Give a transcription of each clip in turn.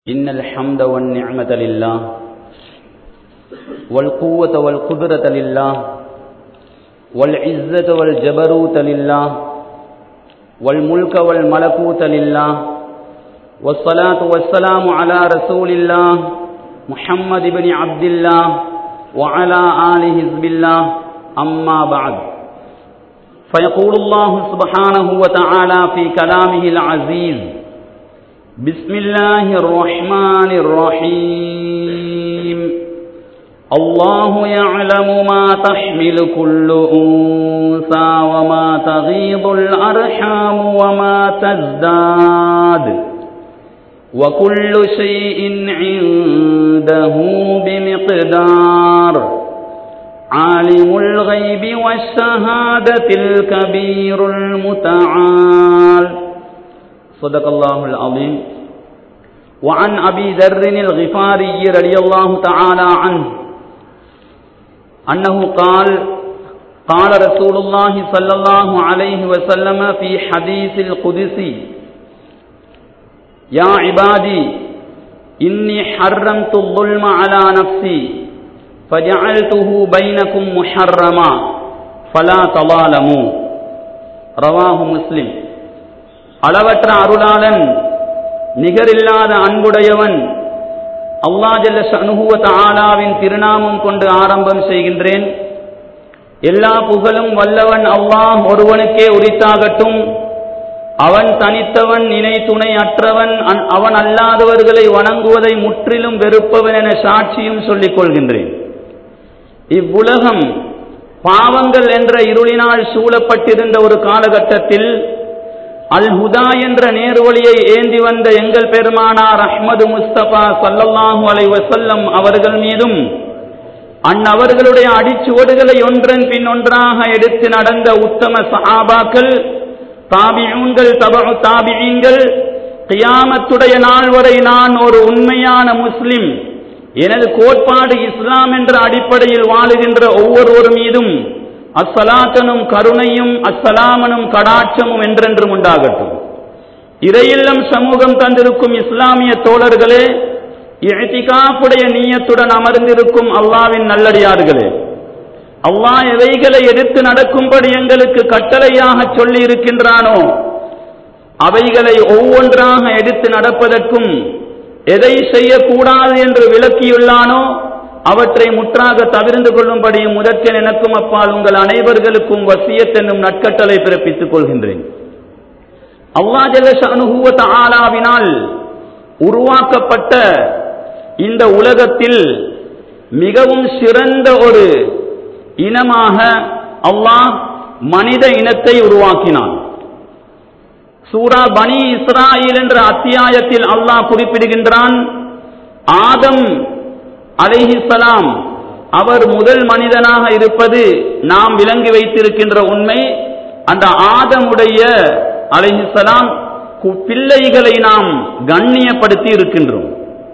إن الحمد والنعمة لله والقوة والقدرة لله والعزة والجبروت لله والملك والملكوت لله والصلاة والسلام على رسول الله محمد بن عبد الله وعلى آل حزب الله أما بعد فيقول الله سبحانه وتعالى في كلامه العزيز بسم الله الرحمن الرحيم الله يعلم ما تحمل كل أنثى وما تغيض الأرحام وما تزداد وكل شيء عنده بمقدار عالم الغيب والشهادة الكبير المتعال صدق الله العظيم وعن أبي ذر الغفاري رضي الله تعالى عنه أنه قال قال رسول الله صلى الله عليه وسلم في حديث القدسي يا عبادي إني حرمت الظلم على نفسي فجعلته بينكم محرما فلا تظالموا رواه مسلم அளவற்ற அருளாளன் நிகரில்லாத அன்புடையவன் அல்லா ஜல்ல சனுகுவத் ஆலாவின் திருநாமம் கொண்டு ஆரம்பம் செய்கின்றேன் எல்லா புகழும் வல்லவன் அல்லாஹ் ஒருவனுக்கே உரித்தாகட்டும் அவன் தனித்தவன் நினை துணை அற்றவன் அவன் அல்லாதவர்களை வணங்குவதை முற்றிலும் வெறுப்பவன் என சாட்சியும் சொல்லிக் கொள்கின்றேன் இவ்வுலகம் பாவங்கள் என்ற இருளினால் சூழப்பட்டிருந்த ஒரு காலகட்டத்தில் அல் ஹுதா என்ற நேர்வழியை ஏந்தி வந்த எங்கள் பெருமானார் அஹ்மது முஸ்தபா சல்லல்லாஹு அலை வசல்லம் அவர்கள் மீதும் அந்நவர்களுடைய அடிச்சுவடுகளை ஒன்றன் பின் ஒன்றாக எடுத்து நடந்த உத்தம சஹாபாக்கள் தாபியூன்கள் தபு தாபியீன்கள் கியாமத்துடைய நாள் வரை நான் ஒரு உண்மையான முஸ்லிம் எனது கோட்பாடு இஸ்லாம் என்ற அடிப்படையில் வாழுகின்ற ஒவ்வொருவர் மீதும் அஸ்ஸலாத்தனும் கருணையும் அஸ்ஸலாமனும் கடாட்சமும் என்றென்றும் உண்டாகட்டும் இறையில்லம் சமூகம் தந்திருக்கும் இஸ்லாமிய தோழர்களே இழத்திகாப்புடைய நீயத்துடன் அமர்ந்திருக்கும் அல்லாவின் நல்லடியார்களே அல்லாஹ் எவைகளை எடுத்து நடக்கும்படி எங்களுக்கு கட்டளையாக சொல்லி இருக்கின்றானோ அவைகளை ஒவ்வொன்றாக எடுத்து நடப்பதற்கும் எதை செய்யக்கூடாது என்று விளக்கியுள்ளானோ அவற்றை முற்றாக தவிர்ந்து கொள்ளும்படியும் முதற்கன் எனக்கும் அப்பால் உங்கள் அனைவர்களுக்கும் வசியத் என்னும் நட்கட்டளை பிறப்பித்துக் கொள்கின்றேன் அல்லா ஜல்லஷனுகுவத் ஆலாவினால் உருவாக்கப்பட்ட இந்த உலகத்தில் மிகவும் சிறந்த ஒரு இனமாக அல்லாஹ் மனித இனத்தை உருவாக்கினான் சூரா பனி இஸ்ராயில் என்ற அத்தியாயத்தில் அல்லாஹ் குறிப்பிடுகின்றான் ஆதம் அலைஹிசலாம் அவர் முதல் மனிதனாக இருப்பது நாம் விளங்கி வைத்திருக்கின்ற உண்மை அந்த ஆதமுடைய அலைஹிசலாம் பிள்ளைகளை நாம் கண்ணியப்படுத்தி இருக்கின்றோம்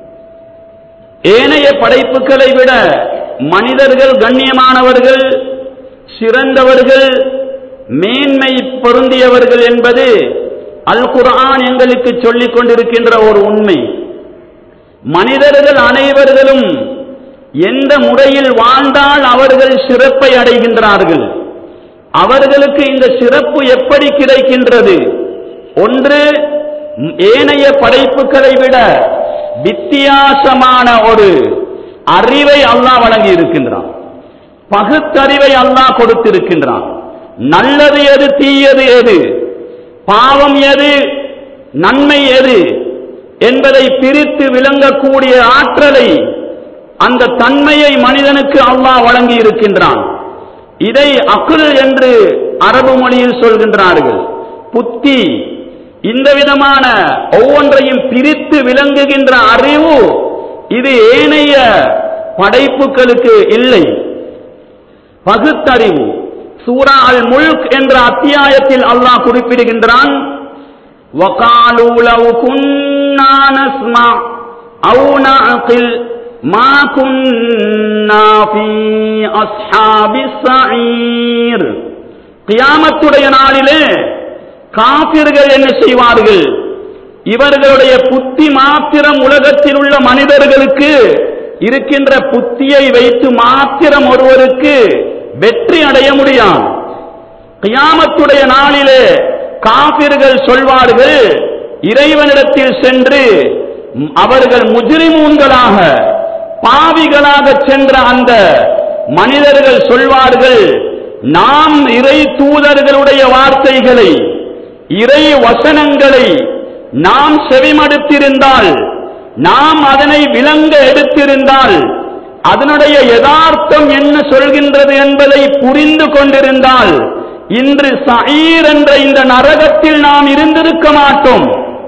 ஏனைய படைப்புகளை விட மனிதர்கள் கண்ணியமானவர்கள் சிறந்தவர்கள் மேன்மை பொருந்தியவர்கள் என்பது அல் குர்ஆன் எங்களுக்கு சொல்லிக் கொண்டிருக்கின்ற ஒரு உண்மை மனிதர்கள் அனைவர்களும் எந்த முறையில் வாழ்ந்தால் அவர்கள் சிறப்பை அடைகின்றார்கள் அவர்களுக்கு இந்த சிறப்பு எப்படி கிடைக்கின்றது ஒன்று ஏனைய படைப்புகளை விட வித்தியாசமான ஒரு அறிவை அல்லாஹ் வழங்கி இருக்கின்றான் பகுத்தறிவை அல்லாஹ் கொடுத்திருக்கின்றான் நல்லது எது தீயது எது பாவம் எது நன்மை எது என்பதை பிரித்து விளங்கக்கூடிய ஆற்றலை அந்த தன்மையை மனிதனுக்கு அல்லாஹ் வழங்கி இருக்கின்றான் இதை அக்குல் என்று அரபு மொழியில் சொல்கின்றார்கள் புத்தி இந்த விதமான ஒவ்வொன்றையும் பிரித்து விளங்குகின்ற அறிவு இது ஏனைய படைப்புகளுக்கு இல்லை பகுத்தறிவு சூரா அல் முல்க் என்ற அத்தியாயத்தில் அல்லாஹ் குறிப்பிடுகின்றான் وقالوا لو كنا نسمع أو نعقل ما كنا في أصحاب السعير கியாமத்துடைய நாளிலே காபிர்கள் என்ன செய்வார்கள் இவர்களுடைய புத்தி மாத்திரம் உலகத்தில் உள்ள மனிதர்களுக்கு இருக்கின்ற புத்தியை வைத்து மாத்திரம் ஒருவருக்கு வெற்றி அடைய முடியாது கியாமத்துடைய நாளிலே காபிர்கள் சொல்வார்கள் இறைவனிடத்தில் சென்று ம், அவர்கள் முஜ்ரிமூன்களாக பாவிகளாக சென்ற அந்த மனிதர்கள் சொல்வார்கள் நாம் இறை தூதர்களுடைய வார்த்தைகளை இறை வசனங்களை நாம் செவிமடுத்திருந்தால் நாம் அதனை விளங்க எடுத்திருந்தால் அதனுடைய யதார்த்தம் என்ன சொல்கின்றது என்பதை புரிந்து கொண்டிருந்தால் இன்று சயீர் என்ற இந்த நரகத்தில் நாம் இருந்திருக்க மாட்டோம்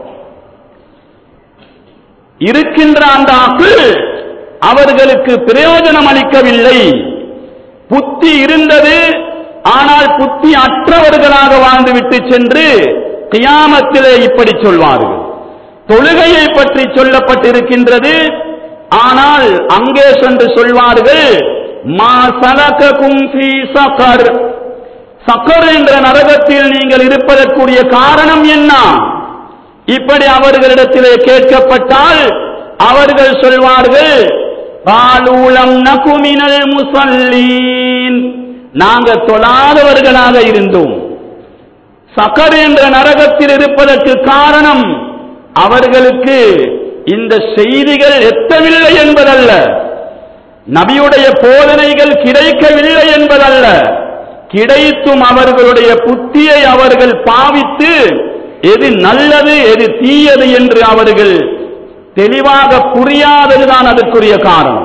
இருக்கின்ற அந்த அகுல் அவர்களுக்கு பிரயோஜனம் அளிக்கவில்லை புத்தி இருந்தது ஆனால் புத்தி அற்றவர்களாக வாழ்ந்துவிட்டு சென்று கியாமத்திலே இப்படி சொல்வார்கள் தொழுகையை பற்றி சொல்லப்பட்டிருக்கின்றது ஆனால் அங்கே சென்று சொல்வார்கள் மா சலககும் ஃபீ சகர் சக்கர் என்ற நரகத்தில் நீங்கள் இருப்பதற்குரிய காரணம் என்ன இப்படி அவர்களிடத்திலே கேட்கப்பட்டால் அவர்கள் சொல்வார்கள் பாலூலம் நகுமினல் முசல்லீன் நாங்க தொழாதவர்களாக இருந்தோம் சக்கர் என்ற நரகத்தில் இருப்பதற்கு காரணம் அவர்களுக்கு இந்த செய்திகள் எத்தவில்லை என்பதல்ல நபியுடைய போதனைகள் கிடைக்கவில்லை என்பதல்ல கிடைத்தும் அவர்களுடைய புத்தியை அவர்கள் பாவித்து எது நல்லது எது தீயது என்று அவர்கள் தெளிவாக புரியாததுதான் அதற்குரிய காரணம்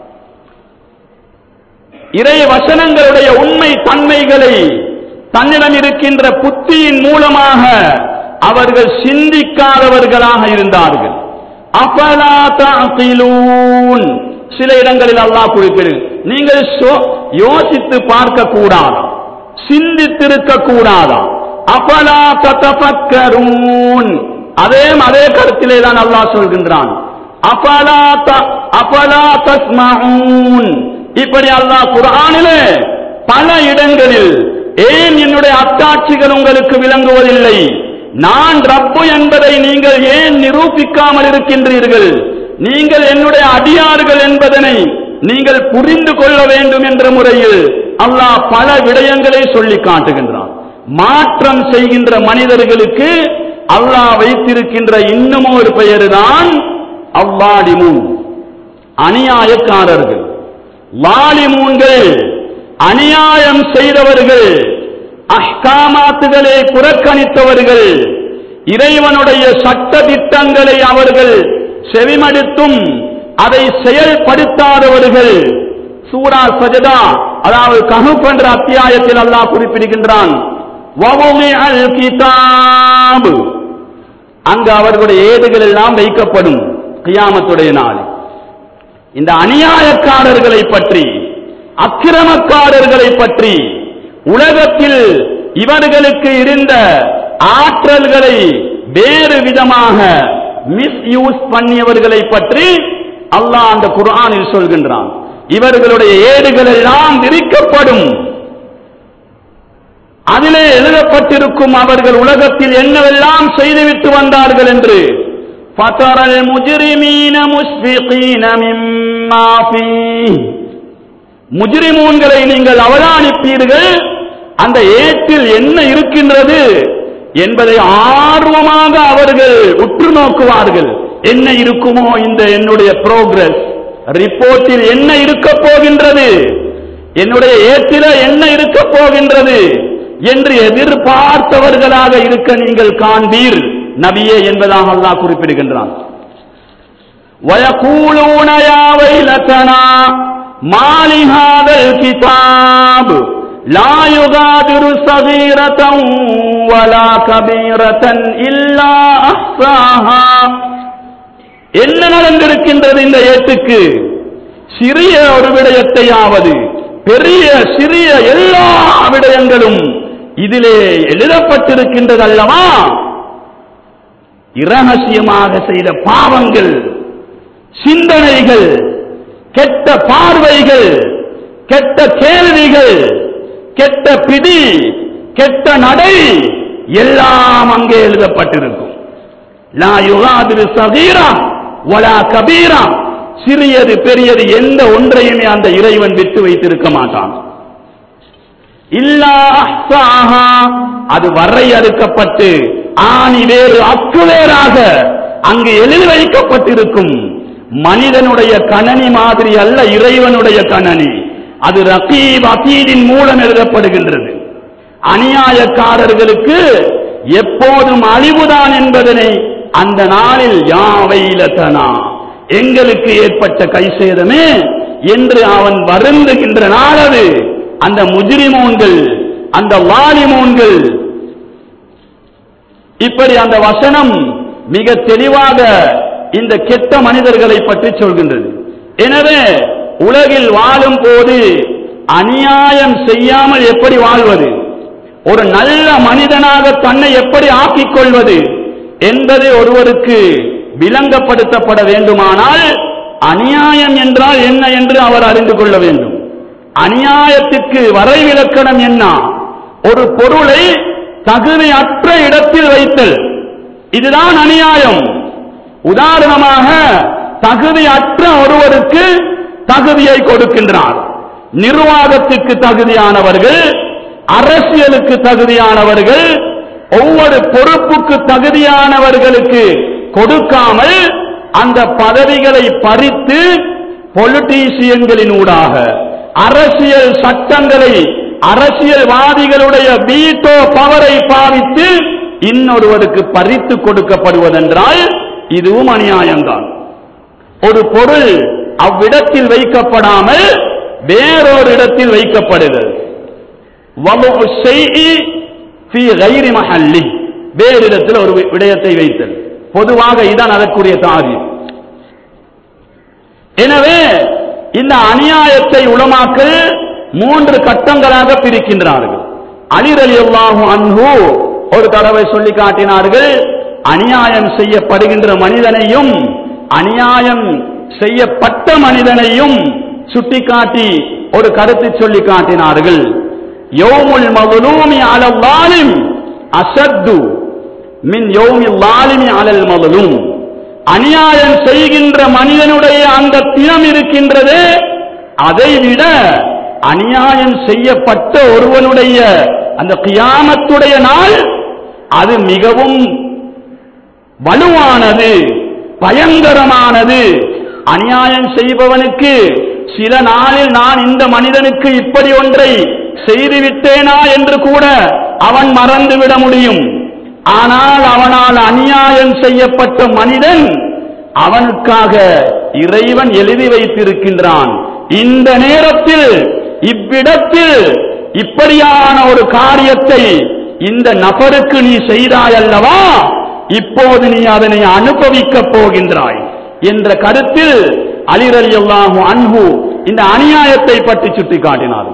இறை வசனங்களுடைய உண்மை தன்மைகளை தன்னிடம் இருக்கின்ற புத்தியின் மூலமாக அவர்கள் சிந்திக்காதவர்களாக இருந்தார்கள் அபலா தஅகிலூன் சில இடங்களில் அல்லாஹ் குறிப்பிடு நீங்கள் சோ- யோசித்து பார்க்க கூடாதா சிந்தித்திருக்க கூடாதா அபலா ததஃபக்கரூன் அதே அதே கருத்திலே தான் அல்லாஹ் சொல்கின்றான் அபலா த- அபலா தஸ்மஊன் இப்படி அல்லாஹ் குர்ஆனிலே பல இடங்களில் ஏன் என்னுடைய அத்தாட்சிகள் உங்களுக்கு விளங்குவதில்லை நான் ரப்பு என்பதை நீங்கள் ஏன் நிரூபிக்காமல் இருக்கின்றீர்கள் நீங்கள் என்னுடைய அடியார்கள் என்பதனை நீங்கள் புரிந்து கொள்ள வேண்டும் என்ற முறையில் அல்லாஹ் பல விடயங்களை சொல்லி காட்டுகின்றான் மாற்றம் செய்கின்ற மனிதர்களுக்கு அல்லாஹ் வைத்திருக்கின்ற இன்னும் ஒரு பெயர்தான் அவ்வாடிமுன் அநியாயக்காரர்கள் வாலிமூன்கள் அநியாயம் செய்தவர்கள் அஹ்காமாத்துகளை புறக்கணித்தவர்கள் இறைவனுடைய சட்ட திட்டங்களை அவர்கள் செவிமடுத்தும் அதை செயல்படுத்தாதவர்கள் சூரா சஜதா அதாவது கஹுப் என்ற அத்தியாயத்தில் அல்லாஹ் குறிப்பிடுகின்றான் வவுமிஅல் கிதாபு அங்கு அவர்களுடைய ஏடுகள் எல்லாம் வைக்கப்படும் கியாமத்துடைய நாள் இந்த அநியாயக்காரர்களை பற்றி அக்கிரமக்காரர்களை பற்றி உலகத்தில் இவர்களுக்கு இருந்த ஆற்றல்களை வேறு விதமாக மிஸ்யூஸ் பண்ணியவர்களை பற்றி அல்லாஹ் அந்த குர்ஆனில் சொல்கின்றான் இவர்களுடைய ஏடுகள் எல்லாம் விரிக்கப்படும் அதிலே எழுதப்பட்டிருக்கும் அவர்கள் உலகத்தில் என்னவெல்லாம் செய்துவிட்டு வந்தார்கள் என்று فترى المجرمين مشفقين مما فيه முஜ்ரிமூன்களை நீங்கள் அவதானிப்பீர்கள் அந்த ஏட்டில் என்ன இருக்கின்றது என்பதை ஆர்வமாக அவர்கள் உற்று நோக்குவார்கள் என்ன இருக்குமோ இந்த என்னுடைய புரோகிரஸ் ரிப்போர்ட்டில் என்ன இருக்க போகின்றது என்னுடைய ஏட்டில என்ன இருக்க போகின்றது என்று எதிர்பார்த்தவர்களாக இருக்க நீங்கள் காண்பீர் நபியே என்பதாக அல்லாஹ் குறிப்பிடுகின்றான் ويقولون يا ويلتنا ما لهذا الكتاب لا يغادر صغيرة ولا كبيرة إلا أحصاها என்ன நடந்திருக்கின்றது இந்த ஏட்டுக்கு சிறிய ஒரு விடயத்தையாவது பெரிய சிறிய எல்லா விடயங்களும் இதிலே எழுதப்பட்டிருக்கின்றது அல்லவா இரகசியமாக செய்த பாவங்கள் சிந்தனைகள் கெட்ட பார்வைகள் கெட்ட கேள்விகள் கெட்ட பிடி கெட்ட நடை எல்லாம் அங்கே எழுதப்பட்டிருக்கும் லா யுகாதிரு சகீரா வலா கபீரா சிறியது பெரியது எந்த ஒன்றையுமே அந்த இறைவன் விட்டு வைத்திருக்க மாட்டான் இல்லா அஹ்சாஹா, அது வரையறுக்கப்பட்டு ஆணி வேறு அக்கு வேறாக அங்கு எழுதி வைக்கப்பட்டிருக்கும் மனிதனுடைய கணனி மாதிரி அல்ல இறைவனுடைய கணனி அது ரகீப் அகீதின் மூலம் எழுதப்படுகின்றது அநியாயக்காரர்களுக்கு எப்போதும் அழிவுதான் என்பதனை அந்த நாளில் யாவைலதனா எங்களுக்கு ஏற்பட்ட கை சேதமே என்று அவன் வருந்துகின்ற நாள் அது அந்த முஜிரிமோன்கள் அந்த வாலிமோன்கள் இப்படி அந்த வசனம் மிக தெளிவாக இந்த கெட்ட மனிதர்களை பற்றி சொல்கின்றது எனவே உலகில் வாழும் போது அநியாயம் செய்யாமல் எப்படி வாழ்வது ஒரு நல்ல மனிதனாக தன்னை எப்படி ஆக்கிக் கொள்வது என்பது ஒருவருக்கு விளங்கப்படுத்தப்பட வேண்டுமானால் அநியாயம் என்றால் என்ன என்று அவர் அறிந்து கொள்ள வேண்டும் அநியாயத்திற்கு வரைவிலக்கணம் என்ன ஒரு பொருளை தகுதியற்ற இடத்தில் வைத்தல் இதுதான் அநியாயம் உதாரணமாக தகுதியற்ற ஒருவருக்கு தகுதியை கொடுக்கின்றார் நிர்வாகத்துக்கு தகுதியானவர்கள் அரசியலுக்கு தகுதியானவர்கள் ஒவ்வொரு பொறுப்புக்கு தகுதியானவர்களுக்கு கொடுக்காமல் அந்த பதவிகளை பறித்து பொலிட்டீசியன்களின் ஊடாக அரசியல் சட்டங்களை அரசியல்வாதிகளுடைய வீட்டோ பவரை பாவித்து இன்னொருவருக்கு பறித்து கொடுக்கப்படுவதென்றால் இதுவும் அநியாயம்தான் ஒரு பொருள் அவ்விடத்தில் வைக்கப்படாமல் வேறொரு இடத்தில் வைக்கப்படுகிறது وضع الشيء في غير محله வேறு இடத்தில் ஒரு வி- விடயத்தை வைத்தல் பொதுவாக இதான் அதற்குரிய தாதி எனவே இந்த அநியாயத்தை உளமாக்கல் மூன்று கட்டங்களாக பிரிக்கின்றார்கள் அலிர் அலி அல்லாஹு அன்ஹு ஒரு தடவை சொல்லி காட்டினார்கள் அநியாயம் செய்யப்படுகின்ற மனிதனையும் அநியாயம் செய்யப்பட்ட மனிதனையும் சுட்டிக்காட்டி ஒரு கருத்து சொல்லி காட்டினார்கள் யௌமுல் மظلوم على الظالم أشد மின் யௌமில் லாலிமி அலல் மظلوم அநியாயம் செய்கின்ற மனிதனுடைய அந்த தினம் இருக்கின்றது அதைவிட அநியாயம் செய்யப்பட்ட ஒருவனுடைய அந்த கியாமத்துடைய நாள் அது மிகவும் வலுவானது பயங்கரமானது அநியாயம் செய்பவனுக்கு சில நாளில் நான் இந்த மனிதனுக்கு இப்படி ஒன்றை செய்துவிட்டேனா என்று கூட அவன் மறந்துவிட முடியும் ஆனால் அவனால் அநியாயம் செய்யப்பட்ட மனிதன் அவனுக்காக இறைவன் எழுதி வைத்திருக்கின்றான் இந்த நேரத்தில் இவ்விடத்தில் இப்படியான ஒரு காரியத்தை இந்த நபருக்கு நீ செய்தாய் அல்லவா இப்போது நீ அதனை அனுபவிக்கப் போகின்றாய் என்ற கருத்தில் அலிரலி அல்லாஹு அன்ஹு இந்த அநியாயத்தை பற்றி சுட்டிக்காட்டினார்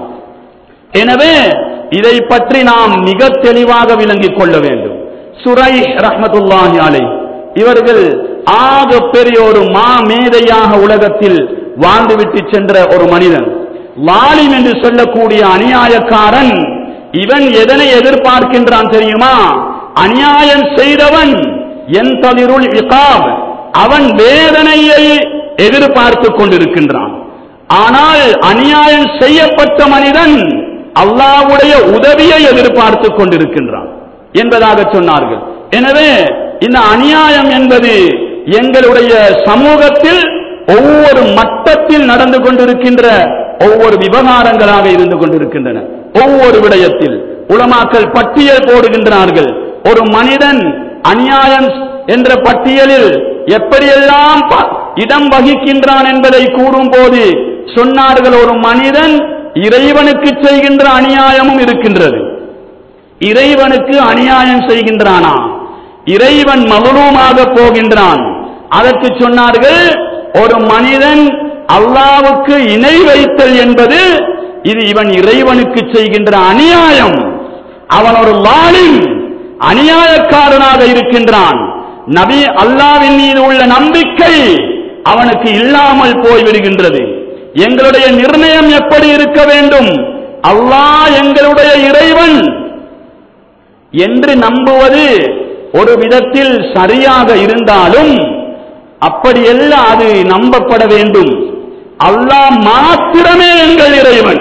எனவே இதை பற்றி நாம் மிக தெளிவாக விளங்கிக் கொள்ள வேண்டும் சுரை ரஹ்மத்துல்லாஹி அலை இவர்கள் ஆக பெரிய ஒரு மா மேதையாக உலகத்தில் வாழ்ந்துவிட்டு சென்ற ஒரு மனிதன் லாலிம் என்று சொல்லக்கூடிய அநியாயக்காரன் இவன் எதனை எதிர்பார்க்கின்றான் தெரியுமா அநியாயம் செய்தவன் என் தளிருள் இகாப் அவன் வேதனையை எதிர்பார்த்துக் கொண்டிருக்கின்றான் ஆனால் அநியாயம் செய்யப்பட்ட மனிதன் அல்லாஹ்வுடைய உதவியை எதிர்பார்த்துக் கொண்டிருக்கின்றான் என்பதாக சொன்னார்கள் எனவே இந்த அநியாயம் என்பது எங்களுடைய சமூகத்தில் ஒவ்வொரு மட்டத்தில் நடந்து கொண்டிருக்கின்ற ஒவ்வொரு விவகாரங்களாக இருந்து கொண்டிருக்கின்றன ஒவ்வொரு விடயத்தில் உலமாக்கள் பட்டியல் போடுகின்றார்கள் ஒரு மனிதன் அநியாயம் என்ற பட்டியலில் எப்படியெல்லாம் ப- இடம் வகிக்கின்றான் என்பதை கூறும் போது சொன்னார்கள் ஒரு மனிதன் இறைவனுக்கு செய்கின்ற அநியாயமும் இருக்கின்றது இறைவனுக்கு அநியாயம் செய்கின்றானா இறைவன் மகளுமாக போகின்றான் அதற்கு சொன்னார்கள் ஒரு மனிதன் அல்லாவுக்கு இணை வைத்தல் என்பது இது இவன் இறைவனுக்கு செய்கின்ற அநியாயம் அவன் ஒரு லாலிம் அநியாயக்காரனாக இருக்கின்றான் நபி அல்லாவின் மீது உள்ள நம்பிக்கை அவனுக்கு இல்லாமல் போய்விடுகின்றது எங்களுடைய நிர்ணயம் எப்படி இருக்க வேண்டும் அல்லாஹ் எங்களுடைய இறைவன் என்று நம்புவது ஒரு விதத்தில் சரியாக இருந்தாலும் அப்படியல்ல அது நம்பப்பட வேண்டும் அல்லாஹ் மாத்திரமே எங்கள் இறைவன்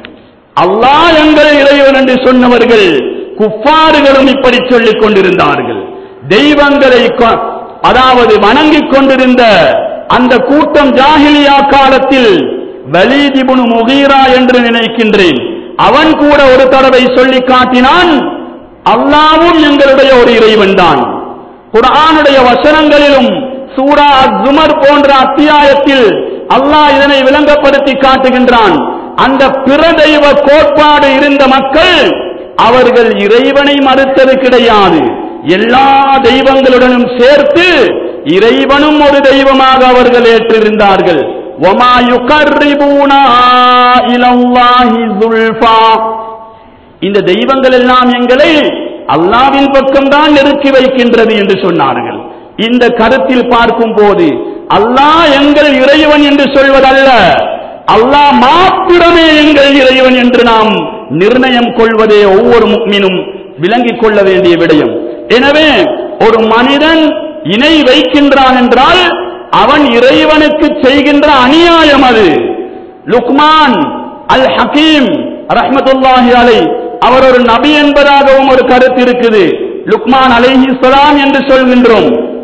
அல்லாஹ் எங்கள் இறைவன் என்று சொன்னவர்கள் குஃபாறுகளும் இப்படி சொல்லிக் கொண்டிருந்தார்கள் தெய்வங்களை கொ- அதாவது வணங்கிக் கொண்டிருந்த அந்த கூட்டம் ஜாஹிலியா காலத்தில் வலீதிபுனு முகீரா என்று நினைக்கின்றேன் அவன் கூட ஒரு தடவை சொல்லி காட்டினான் அல்லாவும் எங்களுடைய ஒரு இறைவன் தான் குர்ஆனுடைய வசனங்களிலும் சூரா அஸ்-ஜுமர் போன்ற அத்தியாயத்தில் அல்லாஹ் இதனை விளங்கப்படுத்தி காட்டுகின்றான் அந்த பிற தெய்வ கோட்பாடு இருந்த மக்கள் அவர்கள் இறைவனை மறுத்தது கிடையாது எல்லா தெய்வங்களுடனும் சேர்த்து இறைவனும் ஒரு தெய்வமாக அவர்கள் ஏற்றிருந்தார்கள் وَمَا يُقَرِّبُونَا إِلَى اللَّهِ زُلْفَى இந்த தெய்வங்கள் எல்லாம் எங்களை அல்லாவின் பக்கம்தான் நெருக்கி வைக்கின்றது என்று சொன்னார்கள் இந்த கருத்தில் பார்க்கும் போது அல்லாஹ் எங்கள் இறைவன் என்று சொல்வதல்ல அல்லாஹ் மாத்திரமே எங்கள் இறைவன் என்று நாம் நிர்ணயம் கொள்வதே ஒவ்வொரு முக்மினும் விளங்கிக் கொள்ள வேண்டிய விடயம் எனவே ஒரு மனிதன் இணை வைக்கின்றான் என்றால் அவன் இறைவனுக்கு செய்கின்ற அநியாயம் அது லுக்மான் அல் ஹக்கீம் ரஹ்மத்துல்லாஹி அலை அவர் ஒரு நபி என்பதாகவும் ஒரு கருத்து இருக்குது லுக்மான் அலைஹிஸ்ஸலாம் என்று சொல்கின்றோம்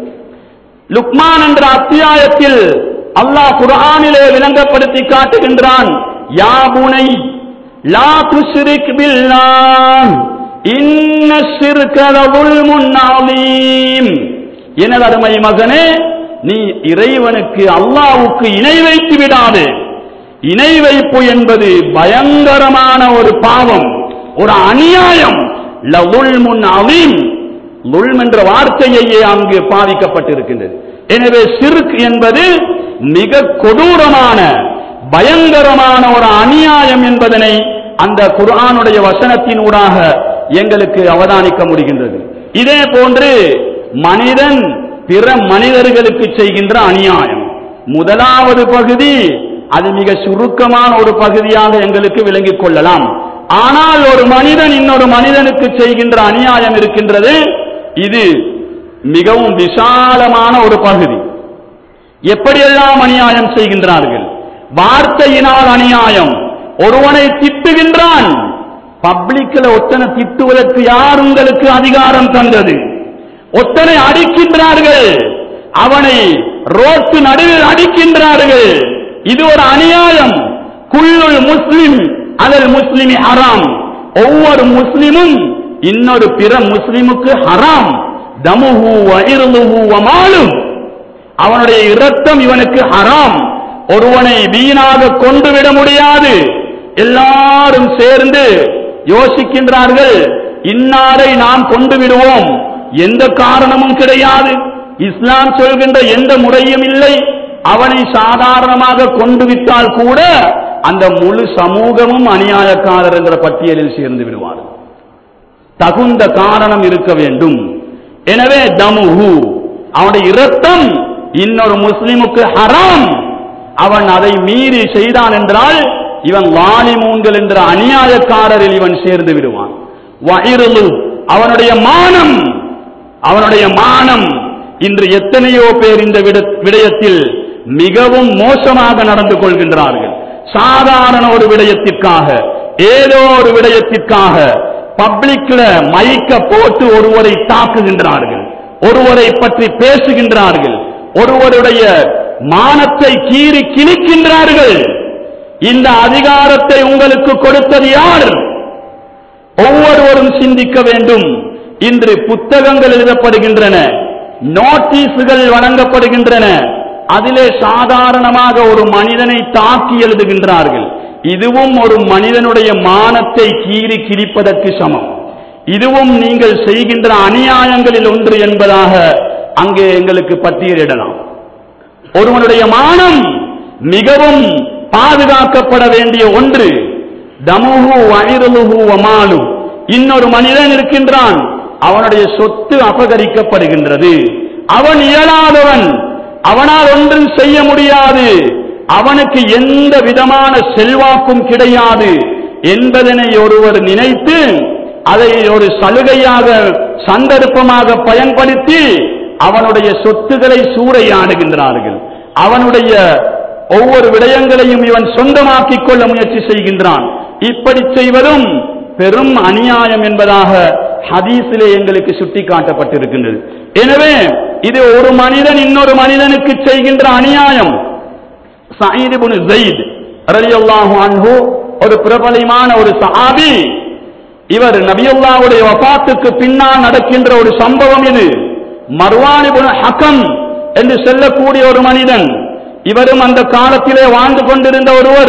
லுக்மான் என்ற அத்தியாயத்தில் அல்லாஹ் குர்ஆனிலே விளங்கப்படுத்தி காட்டுகின்றான் யா புனை லா துஷ்ரிக் பில்லாஹ் இன்ன ஷிர்க லظுல்முன் அதீம் எனது அருமை மகனே நீ இறைவனுக்கு அல்லாஹ்வுக்கு இணை வைத்து விடாதே இணை வைப்பு என்பது பயங்கரமான ஒரு பாவம் ஒரு அநியாயம் லظுல்முன் அதீம் லுல்ம் என்ற வார்த்தையையே அங்கு பாதிக்கப்பட்டிருக்கின்றது எனவே சிறுக் என்பது மிக கொடூரமான பயங்கரமான ஒரு அநியாயம் என்பதனை அந்த குர்ஆனுடைய வசனத்தினூடாக எங்களுக்கு அவதானிக்க முடிகின்றது இதே போன்று மனிதன் பிற மனிதர்களுக்கு செய்கின்ற அநியாயம் முதலாவது பகுதி அது மிக சுருக்கமான ஒரு பகுதியாக எங்களுக்கு விளங்கிக் கொள்ளலாம் ஆனால் ஒரு மனிதன் இன்னொரு மனிதனுக்கு செய்கின்ற அநியாயம் இருக்கின்றது இது மிகவும் விசாலமான ஒரு பகுதி எப்படியெல்லாம் அநியாயம் செய்கின்றார்கள் வார்த்தையினால் அநியாயம் ஒருவனை திட்டுகின்றான் பப்ளிக்ல ஒத்தனை திட்டுவதற்கு யார் உங்களுக்கு அதிகாரம் தந்தது ஒத்தனை அடிக்கின்றார்கள் அவனை ரோட்டு நடுவில் அடிக்கின்றார்கள் இது ஒரு அநியாயம் குல்லுல் முஸ்லிம் அதல் முஸ்லிமி ஹராம் ஒவ்வொரு முஸ்லிமும் இன்னொரு பிற முஸ்லிமுக்கு ஹராம் தமுஹு வயிறுஹு வமாலும் அவனுடைய இரத்தம் இவனுக்கு ஹராம் ஒருவனை வீணாக கொண்டு விட முடியாது எல்லாரும் சேர்ந்து யோசிக்கின்றார்கள் இன்னாரை நாம் கொண்டு விடுவோம் எந்த காரணமும் கிடையாது இஸ்லாம் சொல்கின்ற எந்த முறையும் இல்லை அவனை சாதாரணமாக கொண்டு விட்டால் கூட அந்த முழு சமூகமும் அநியாயக்காரர் என்ற பட்டியலில் சேர்ந்து விடுவார்கள் தகுந்த காரணம் இருக்க வேண்டும் எனவே தமுஹு அவனுடைய இரத்தம் இன்னொரு முஸ்லிமுக்கு ஹராம் அவன் அதை மீறி செய்தான் என்றால் இவன் வாலிமூன்கள் என்ற அநியாயக்காரரில் இவன் சேர்ந்து விடுவான் வயிறுலு அவனுடைய மானம் அவனுடைய மானம் இன்று எத்தனையோ பேர் இந்த விட- விடயத்தில் மிகவும் மோசமாக நடந்து கொள்கின்றார்கள் சாதாரண ஒரு விடயத்திற்காக ஏதோ ஒரு விடயத்திற்காக பப்ளிக்ல மைக்க போட்டு ஒருவரை தாக்குகின்றார்கள் ஒருவரை பற்றி பேசுகின்றார்கள் ஒருவருடைய மானத்தை கீறி கிழிக்கின்றார்கள் இந்த அதிகாரத்தை உங்களுக்கு கொடுத்தது யார் ஒவ்வொருவரும் சிந்திக்க வேண்டும் இன்று புத்தகங்கள் எழுதப்படுகின்றன நோட்டீஸுகள் வழங்கப்படுகின்றன அதிலே சாதாரணமாக ஒரு மனிதனை தாக்கி எழுதுகின்றார்கள் இதுவும் ஒரு மனிதனுடைய மானத்தை கீறி கிழிப்பதற்கு சமம் இதுவும் நீங்கள் செய்கின்ற அநியாயங்களில் ஒன்று என்பதாக அங்கே எங்களுக்கு பட்டியலிடலாம் ஒருவனுடைய மானம் மிகவும் பாதுகாக்கப்பட வேண்டிய ஒன்று தமுஹு வயிறுலுஹு வமாலு இன்னொரு மனிதன் இருக்கின்றான் அவனுடைய சொத்து அபகரிக்கப்படுகின்றது அவன் இயலாதவன் அவனால் ஒன்றும் செய்ய முடியாது அவனுக்கு எந்த விதமான செல்வாக்கும் கிடையாது என்பதனை ஒருவர் நினைத்து அதை ஒரு சலுகையாக சந்தர்ப்பமாக பயன்படுத்தி அவனுடைய சொத்துக்களை சூறையாடுகின்றார்கள் அவனுடைய ஒவ்வொரு விடயங்களையும் இவன் சொந்தமாக்கிக் கொள்ள முயற்சி செய்கின்றான் இப்படி செய்வதும் பெரும் அநியாயம் என்பதாக ஹதீஸிலே எங்களுக்கு சுட்டிக்காட்டப்பட்டிருக்கின்றது எனவே இது ஒரு மனிதன் இன்னொரு மனிதனுக்கு செய்கின்ற அநியாயம் சயீத் இப்னு ஸைத் ரலியல்லாஹு அன்ஹு ஒரு பிரபலமான ஒரு சஹாபி இவர் நபியுல்லாவுடைய வஃபாத்துக்கு பின்னால் நடக்கின்ற ஒரு சம்பவம் இது மர்வான் இப்னு ஹக்கம் என்று சொல்லக்கூடிய ஒரு மனிதன் இவரும் அந்த காலத்திலே வாழ்ந்து கொண்டிருந்த ஒருவர்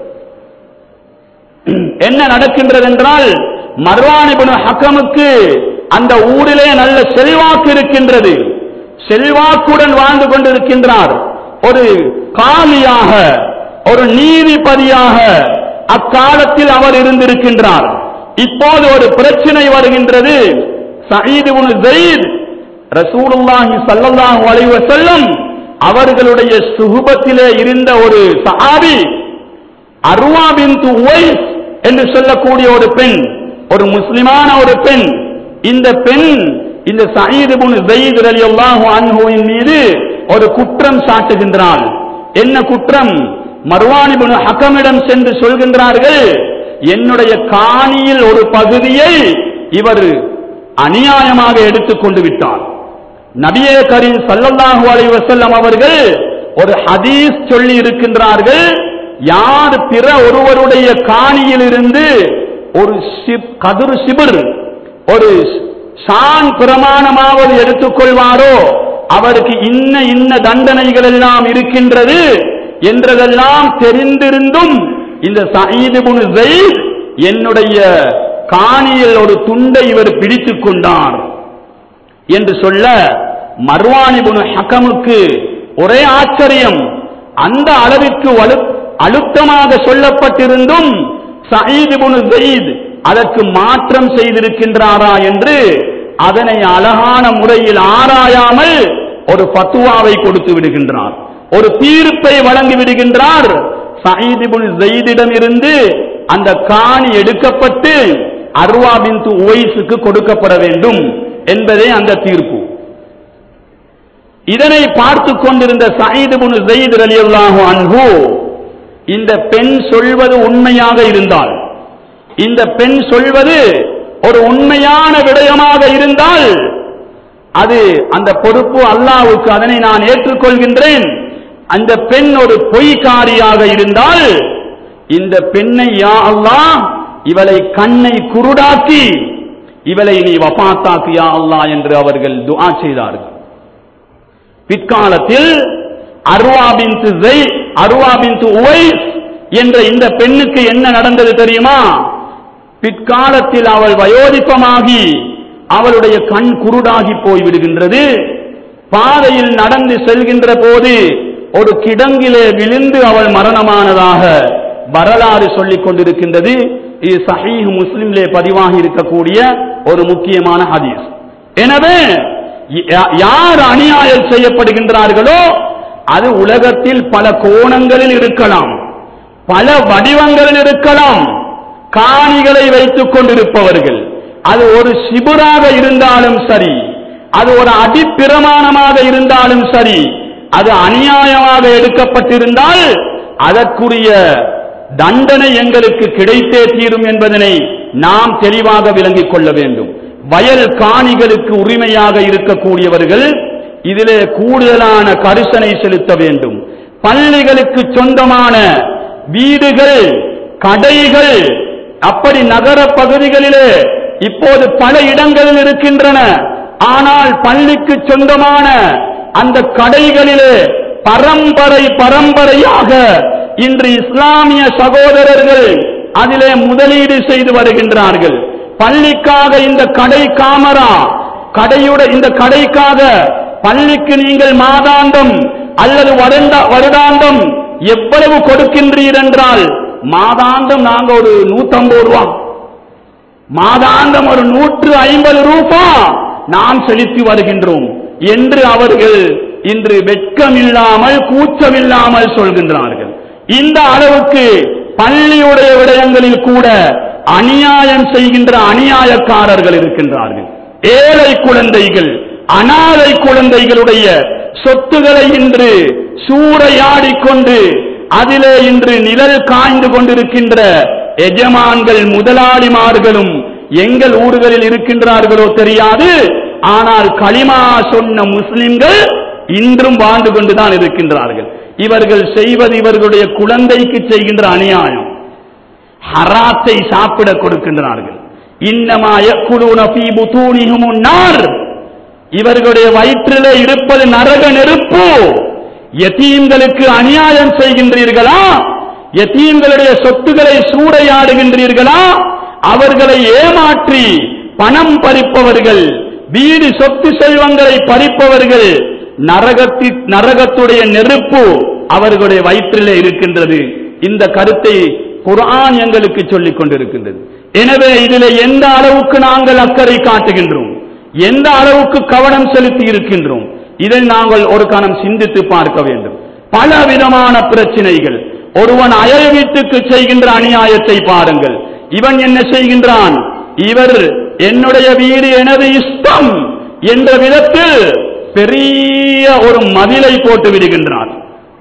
என்ன நடக்கின்றது என்றால் மர்வான் இப்னு ஹக்கமுக்கு அந்த ஊரிலே நல்ல செல்வாக்கு இருக்கின்றது செல்வாக்குடன் வாழ்ந்து கொண்டிருக்கின்றார் ஒரு காலியாக ஒரு நீதிபதியாக அக்காலத்தில் அவர் இருந்திருக்கின்றார் இப்போது ஒரு பிரச்சனை வருகின்றது சயீத் இப்னு ஸைத் ரசூலுல்லாஹி ஸல்லல்லாஹு அலைஹி வஸல்லம் அவர்களுடைய சுகுபத்திலே இருந்த ஒரு சஹாபி அர்வா பின்து உவைஸ் என்று சொல்லக்கூடிய ஒரு பெண் ஒரு முஸ்லிமான ஒரு பெண் இந்த பெண் இந்த சயீத் இப்னு ஸைத் ரலியல்லாஹு அன்ஹுவின் மீது ஒரு குற்றம் சாட்டுகின்றாள் என்ன குற்றம் மர்வான் இப்னு ஹக்கமிடம் சென்று சொல்கின்றார்கள் என்னுடைய காணியில் ஒரு பகுதியை இவர் அநியாயமாக எடுத்துக்கொண்டு விட்டார் நபியே கரீம் ஸல்லல்லாஹு அலைஹி வஸல்லம் அவர்கள் ஒரு ஹதீஸ் சொல்லி இருக்கின்றார்கள் யார் பிற ஒருவருடைய காணியிலிருந்து ஒரு சிப் கதிர் சிபிர் ஒரு சான் பிரமாணமாவது எடுத்துக்கொள்வாரோ அவருக்கு இன்ன இன்ன தண்டனைகள் எல்லாம் இருக்கின்றது என்றதெல்லாம் தெரிந்திருந்தும் இந்த சயீத் இப்னு ஸைத் என்னுடைய காணியில் ஒரு துண்டை இவர் பிடித்துக் கொண்டார் என்று சொல்ல மர்வானிபுனு ஹக்கமுக்கு ஒரே ஆச்சரியம் அந்த அளவிற்கு வலு அழுத்தமாக சொல்லப்பட்டிருந்தும் சயீத் இப்னு ஸைத் அதற்கு மாற்றம் செய்திருக்கின்றாரா என்று அதனை அழகான முறையில் ஆராயாமல் ஒரு பத்துவாவை கொடுத்து விடுகின்றார் ஒரு தீர்ப்பை வழங்கி விடுகின்றார் சயீத் இப்னு ஸைதிடம் இருந்து அந்த காணி எடுக்கப்பட்டு அர்வா பின்து உவைஸுக்கு கொடுக்கப்பட வேண்டும் என்பதே அந்த தீர்ப்பு இதனை பார்த்து கொண்டிருந்த சயீத் இப்னு ஸைத் ரலியல்லாஹு அன்ஹு இந்த பெண் சொல்வது உண்மையாக இருந்தால் இந்த பெண் சொல்வது ஒரு உண்மையான விடயமாக இருந்தால் அது அந்த பொறுப்பு அல்லாஹ்வுக்கு அதனை நான் ஏற்றுக்கொள்கின்றேன் அந்த பெண் ஒரு பொய்க்காரியாக இருந்தால் இந்த பெண்ணை யா அல்லாஹ் இவளை கண்ணை குருடாக்கி இவளை நீ வபாத்தாக்கு யா அல்லாஹ் என்று அவர்கள் துஆ செய்தார்கள் பிற்காலத்தில் அர்வா பின்து ஜை அர்வா பின்து உவைஸ் என்ற இந்த பெண்ணுக்கு என்ன நடந்தது தெரியுமா பிற்காலத்தில் அவள் வயோதிப்பமாகி அவளுடைய கண் குருடாகி போய் விடுகின்றது பாதையில் நடந்து செல்கின்ற போது ஒரு கிடங்கிலே விழுந்து அவள் மரணமானதாக வரலாறு சொல்லிக் கொண்டிருக்கின்றது இது சஹீஹ் முஸ்லிம்லே பதிவாகி இருக்கக்கூடிய ஒரு முக்கியமான ஹதீஸ் எனவே யா- யார் அநியாயம் செய்யப்படுகின்றார்களோ அது உலகத்தில் பல கோணங்களில் இருக்கலாம் பல வடிவங்களில் இருக்கலாம் காணிகளை வைத்துக் கொண்டிருப்பவர்கள் அது ஒரு சிபுராக இருந்தாலும் சரி அது ஒரு அடிப்பிரமாணமாக இருந்தாலும் சரி அது அநியாயமாக எடுக்கப்பட்டிருந்தால் அதற்குரிய தண்டனை எங்களுக்கு கிடைத்தே தீரும் என்பதனை நாம் தெளிவாக விளங்கிக் கொள்ள வேண்டும் வயல் காணிகளுக்கு உரிமையாக இருக்கக்கூடியவர்கள் இதிலே கூடுதலான கரிசனை செலுத்த வேண்டும் பள்ளிகளுக்கு சொந்தமான வீடுகள் கடைகள் அப்படி நகர பகுதிகளிலே இப்போது பல இடங்களில் இருக்கின்றன ஆனால் பள்ளிக்கு சொந்தமான அந்த கடைகளிலே பரம்பரை பரம்பரையாக இன்று இஸ்லாமிய சகோதரர்கள் அதிலே முதலீடு செய்து வருகின்றார்கள் பள்ளிக்காக இந்த கடை காமரா கடையுட இந்த கடைக்காக பள்ளிக்கு நீங்கள் மாதாந்தம் அல்லது வருடா வருடாந்தம் எவ்வளவு கொடுக்கின்றீர் என்றால் மாதாந்தம் நாங்க ஒரு நூத்தம்பது ரூபா மாதாந்தம் ஒரு நூற்று ஐம்பது ரூபாய் நாம் செலுத்தி வருகின்றோம் என்று அவர்கள் இன்று வெட்கமில்லாமல் கூச்சமில்லாமல் சொல்கின்றார்கள் இந்த அளவுக்கு பள்ளியுடைய விடயங்களில் கூட அநியாயம் செய்கின்ற அநியாயக்காரர்கள் இருக்கின்றார்கள் ஏழை குழந்தைகள் அனாதை குழந்தைகளுடைய சொத்துக்களை இன்று சூறையாடிக்கொண்டு அதிலே இன்று நிழல் காய்ந்து கொண்டிருக்கின்ற எஜமான்கள் முதலாளிமார்களும் எங்கள் ஊர்களில் இருக்கின்றார்களோ தெரியாது ஆனால் களிமா சொன்ன முஸ்லிம்கள் இன்றும் வாழ்ந்து கொண்டுதான் இருக்கின்றார்கள் இவர்கள் செய்வது இவர்களுடைய குழந்தைக்கு செய்கின்ற அநியாயம் ஹராத்தை சாப்பிட கொடுக்கின்றார்கள் இன்னமா யக்குலூன ஃபீ புதூனிஹும் நார் இவர்களுடைய வயிற்றிலே இருப்பது நரக நெருப்பு யதீம்களுக்கு அநியாயம் செய்கின்றீர்களா யதீம்களுடைய சொத்துக்களை சூறையாடுகின்றீர்களா அவர்களை ஏமாற்றி பணம் பறிப்பவர்கள் வீடு சொத்து செல்வங்களை பறிப்பவர்கள் நரகத்தி நரகத்துடைய நெருப்பு அவர்களுடைய வயிற்றிலே இருக்கின்றது இந்த கருத்தை குர்ஆன் எங்களுக்கு சொல்லிக் கொண்டிருக்கின்றது எனவே இதிலே எந்த அளவுக்கு நாங்கள் அக்கறை காட்டுகின்றோம் எந்த அளவுக்கு கவனம் செலுத்தி இருக்கின்றோம் இதை நாங்கள் ஒரு கணம் சிந்தித்து பார்க்க வேண்டும் பல விதமான பிரச்சனைகள் ஒருவன் அயல் வீட்டுக்கு செய்கின்ற அநியாயத்தை பாருங்கள் இவன் என்ன செய்கின்றான் இவர் என்னுடைய வீடு எனது இஷ்டம் என்ற விதத்தில் பெரிய ஒரு மதிலை போட்டு விடுகின்றான்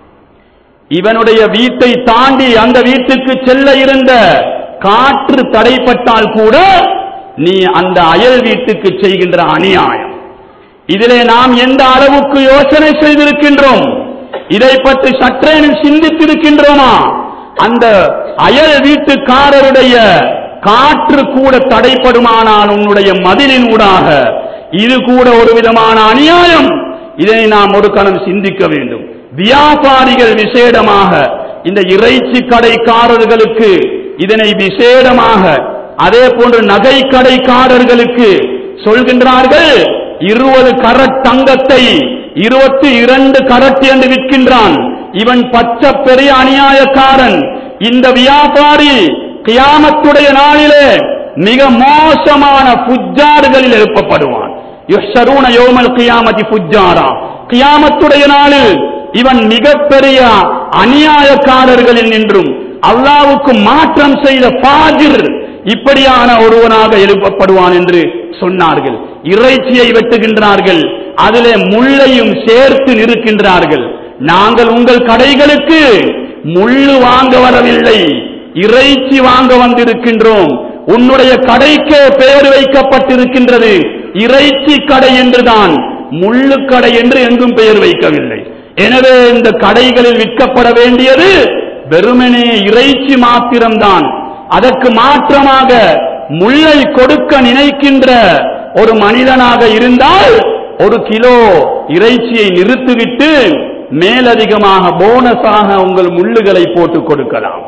இவனுடைய வீட்டை தாண்டி அந்த வீட்டுக்கு செல்ல இருந்த காற்று தடைப்பட்டால் கூட நீ அந்த அயல் வீட்டுக்கு செய்கின்ற அநியாயம் இதிலே நாம் எந்த அளவுக்கு யோசனை செய்திருக்கின்றோம் இதை பற்றி சற்றேனும் சிந்தித்திருக்கின்றோமா அந்த அயல் வீட்டுக்காரருடைய காற்று கூட தடைப்படுமானால் உன்னுடைய மதிலின் ஊடாக இது கூட ஒரு விதமான அநியாயம் இதை நாம் ஒரு கணம் சிந்திக்க வேண்டும் வியாபாரிகள் விசேடமாக இந்த இறைச்சி கடைக்காரர்களுக்கு இதனை விசேடமாக அதே போன்று நகை கடைக்காரர்களுக்கு சொல்கின்றார்கள் இருபது கரட் தங்கத்தை இருபத்தி இரண்டு கரட் என்று விற்கின்றான் இவன் பச்சை பெரிய அநியாயக்காரன் இந்த வியாபாரி கியாமத்துடைய நாளிலே மிக மோசமான புஜ்ஜார்களில் எழுப்பப்படுவான் யுஷரூன யோமல் கியாமதி புஜ்ஜாரா கியாமத்துடைய நாளில் இவன் மிகப்பெரிய அநியாயக்காரர்களில் நின்றும் அல்லாவுக்கு மாற்றம் செய்த பாஜிர் இப்படியான ஒருவனாக எழுப்பப்படுவான் என்று சொன்னார்கள் இறைச்சியை வெட்டுகின்றார்கள் அதிலே முள்ளையும் சேர்த்து நிற்கின்றார்கள் நாங்கள் உங்கள் கடைகளுக்கு முள்ளு வாங்க வரவில்லை இறைச்சி வாங்க வந்திருக்கின்றோம் உன்னுடைய கடைக்கே பெயர் வைக்கப்பட்டிருக்கின்றது இறைச்சி கடை என்றுதான் முள்ளு கடை என்று எங்கும் பெயர் வைக்கவில்லை எனவே இந்த கடைகளில் விற்கப்பட வேண்டியது வெறுமனே இறைச்சி மாத்திரம்தான் அதற்கு மாற்றமாக முள்ளை கொடுக்க நினைக்கின்ற ஒரு மனிதனாக இருந்தால் ஒரு கிலோ இறைச்சியை நிறுத்திவிட்டு மேலதிகமாக போனஸாக உங்கள் முள்ளுகளை போட்டு கொடுக்கலாம்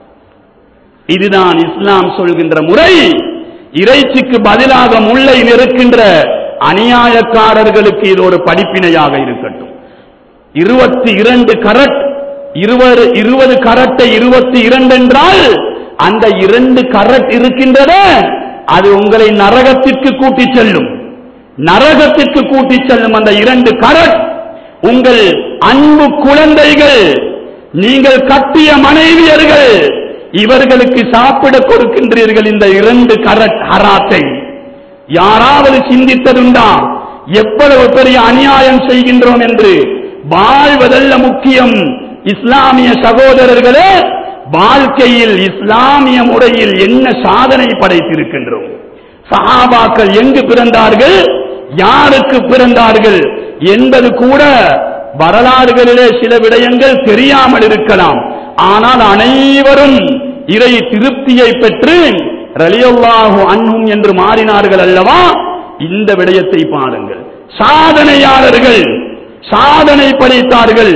இதுதான் இஸ்லாம் சொல்கின்ற முறை இறைச்சிக்கு பதிலாக முள்ளை நிறுக்கின்ற அநியாயக்காரர்களுக்கு இது ஒரு படிப்பினையாக இருக்கட்டும் இருபத்தி இரண்டு கரட் இருபது இருபது கரட்டை இருபத்தி இரண்டு என்றால் அந்த இரண்டு கரட் இருக்கின்றன அது உங்களை நரகத்திற்கு கூட்டிச் செல்லும் நரகத்திற்கு கூட்டிச் செல்லும் அந்த இரண்டு கரட் உங்கள் அன்பு குழந்தைகள் நீங்கள் கட்டிய மனைவியர்கள் இவர்களுக்கு சாப்பிட கொடுக்கின்றீர்கள் இந்த இரண்டு கரட் ஹராத்தை யாராவது சிந்தித்ததுண்டா எவ்வளவு பெரிய அநியாயம் செய்கின்றோம் என்று வாழ்வதல்ல முக்கியம் இஸ்லாமிய சகோதரர்களே வாழ்க்கையில் இஸ்லாமிய முறையில் என்ன சாதனை படைத்திருக்கின்றோம் சஹாபாக்கள் எங்கு பிறந்தார்கள் யாருக்கு பிறந்தார்கள் என்பது கூட வரலாறுகளிலே சில விடயங்கள் தெரியாமல் இருக்கலாம் ஆனால் அனைவரும் இறை திருப்தியை பெற்று ரலியல்லாஹு அன்ஹும் என்று மாறினார்கள் அல்லவா இந்த விடயத்தை பாருங்கள் சாதனையாளர்கள் சாதனை படைத்தார்கள்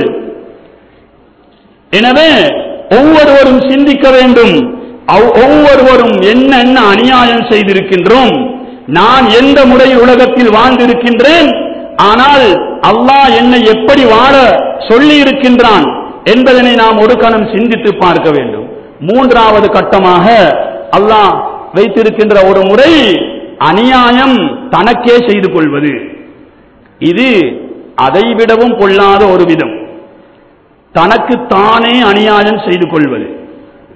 எனவே ஒவ்வொருவரும் சிந்திக்க வேண்டும் அவ்- ஒவ்வொருவரும் என்ன என்ன அநியாயம் செய்திருக்கின்றோம் நான் எந்த முறையில் உலகத்தில் வாழ்ந்திருக்கின்றேன் ஆனால் அல்லாஹ் என்னை எப்படி வாழ சொல்லி இருக்கின்றான் என்பதனை நாம் ஒரு கணம் சிந்தித்து பார்க்க வேண்டும் மூன்றாவது கட்டமாக அல்லாஹ் வைத்திருக்கின்ற ஒரு முறை அநியாயம் தனக்கே செய்து கொள்வது இது அதைவிடவும் பொல்லாத ஒரு விதம் தனக்கு தானே அநியாயம் செய்து கொள்வது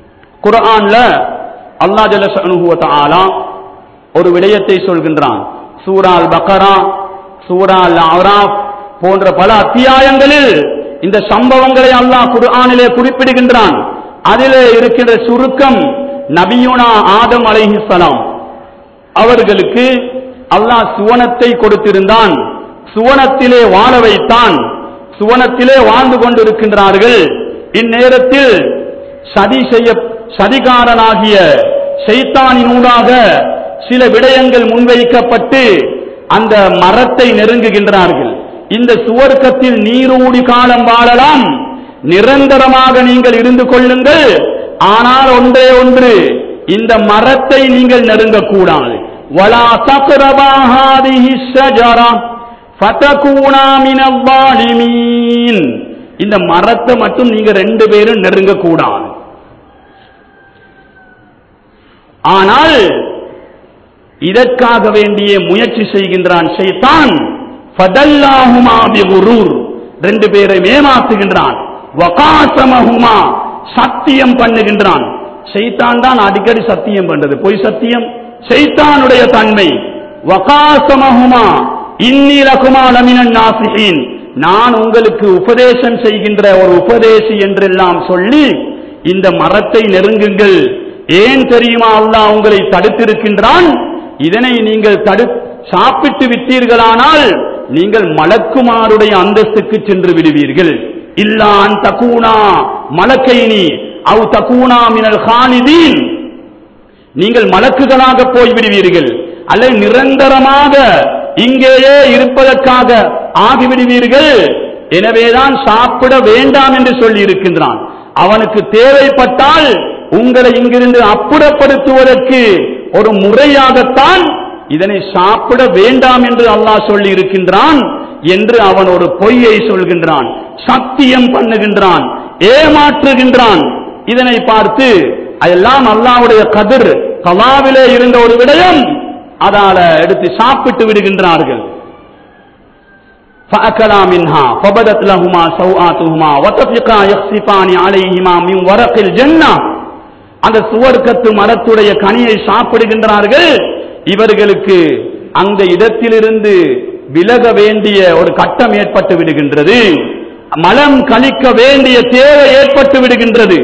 குர்ஆன்ல அல்லாஹ் ஜல்லஷனுஹு வ தஆலா ஒரு விடயத்தை சொல்கின்றான் சூரா அல் பக்கரா சூரா அல் அராப் போன்ற பல அத்தியாயங்களில் இந்த சம்பவங்களை அல்லாஹ் குர்ஆனிலே குறிப்பிடுகின்றான் அதிலே இருக்கின்ற சுருக்கம் நபியுனா ஆதம் அலைஹிஸ்ஸலாம் அவர்களுக்கு அல்லாஹ் சுவனத்தை கொடுத்திருந்தான் சுவனத்திலே வாழ வைத்தான் சுவனத்திலே வாழ்ந்து கொண்டிருக்கின்றார்கள் இந்நேரத்தில் சதி செய்ய சதிகாரனாகிய ஷைத்தானினூடாக சில விடயங்கள் முன்வைக்கப்பட்டு அந்த மரத்தை நெருங்குகின்றார்கள் இந்த சுவர்க்கத்தில் நீரூடி காலம் வாழலாம் நிரந்தரமாக நீங்கள் இருந்து கொள்ளுங்கள் ஆனால் ஒன்றே ஒன்று இந்த மரத்தை நீங்கள் நெருங்கக்கூடாது வலா தக்ரபா ஹாதிஹி ஷஜரா ஃபதகூனா மினல் ஸாலிமீன் இந்த மரத்தை மட்டும் நீங்க ரெண்டு பேரும் நெருங்க கூடாது ஆனால் இதற்காக வேண்டிய முயற்சி செய்கின்றான் ஷைத்தான் ஃபதல்லாஹுமா பிகுரூர் ரெண்டு பேரை ஏமாத்துகின்றான் வகாசமஹுமா சத்தியம் பண்ணுகின்றான் ஷைத்தான் தான் அடிக்கடி சத்தியம் பண்றது பொய் சத்தியம் ஷைத்தானுடைய தன்மை வகாசமஹுமா இன்னி லகுமா லமினன் நாசிஹீன் நான் உங்களுக்கு உபதேசம் செய்கின்ற ஒரு உபதேசி என்றெல்லாம் சொல்லி இந்த மரத்தை நெருங்குங்கள் ஏன் தெரியுமா அல்லாஹ் உங்களை தடுத்திருக்கின்றான் இதனை நீங்கள் தடு சாப்பிட்டு விட்டீர்களானால் நீங்கள் மலக்குமாருடைய அந்தஸ்துக்கு சென்று விடுவீர்கள் இல்லான் தக்கூனா மலக்கைனி அவ் தக்கூனா மினல் ஹானிதீன் நீங்கள் மலக்குகளாக போய் விடுவீர்கள் அல்லது நிரந்தரமாக இங்கேயே இருப்பதற்காக ஆகிவிடுவீர்கள் எனவேதான் சாப்பிட வேண்டாம் என்று சொல்லி இருக்கின்றான் அவனுக்கு தேவைப்பட்டால் உங்களை இங்கிருந்து அப்புறப்படுத்துவதற்கு ஒரு முறையாகத்தான் இதனை சாப்பிட வேண்டாம் என்று அல்லாஹ் சொல்லி இருக்கின்றான் என்று அவன் ஒரு பொய்யை சொல்கின்றான் சத்தியம் பண்ணுகின்றான் ஏமாற்றுகின்றான் இதனை பார்த்து அதெல்லாம் அல்லாஹ்வுடைய கதிர் கலாவிலே இருந்த ஒரு விடயம் அதால எடுத்து சாப்பிட்டு விடுகின்றார்கள் فأكلا منها فبدت لهما سوآتهما وطفقا يخصفان عليهما من ورق الجنة அந்த சுவர்க்கத்து மரத்துடைய கனியை சாப்பிடுகின்றார்கள் இவர்களுக்கு அந்த இடத்திலிருந்து விலக வேண்டிய ஒரு கட்டம் ஏற்பட்டு விடுகின்றது மலம் கழிக்க வேண்டிய தேவை ஏற்பட்டு விடுகின்றது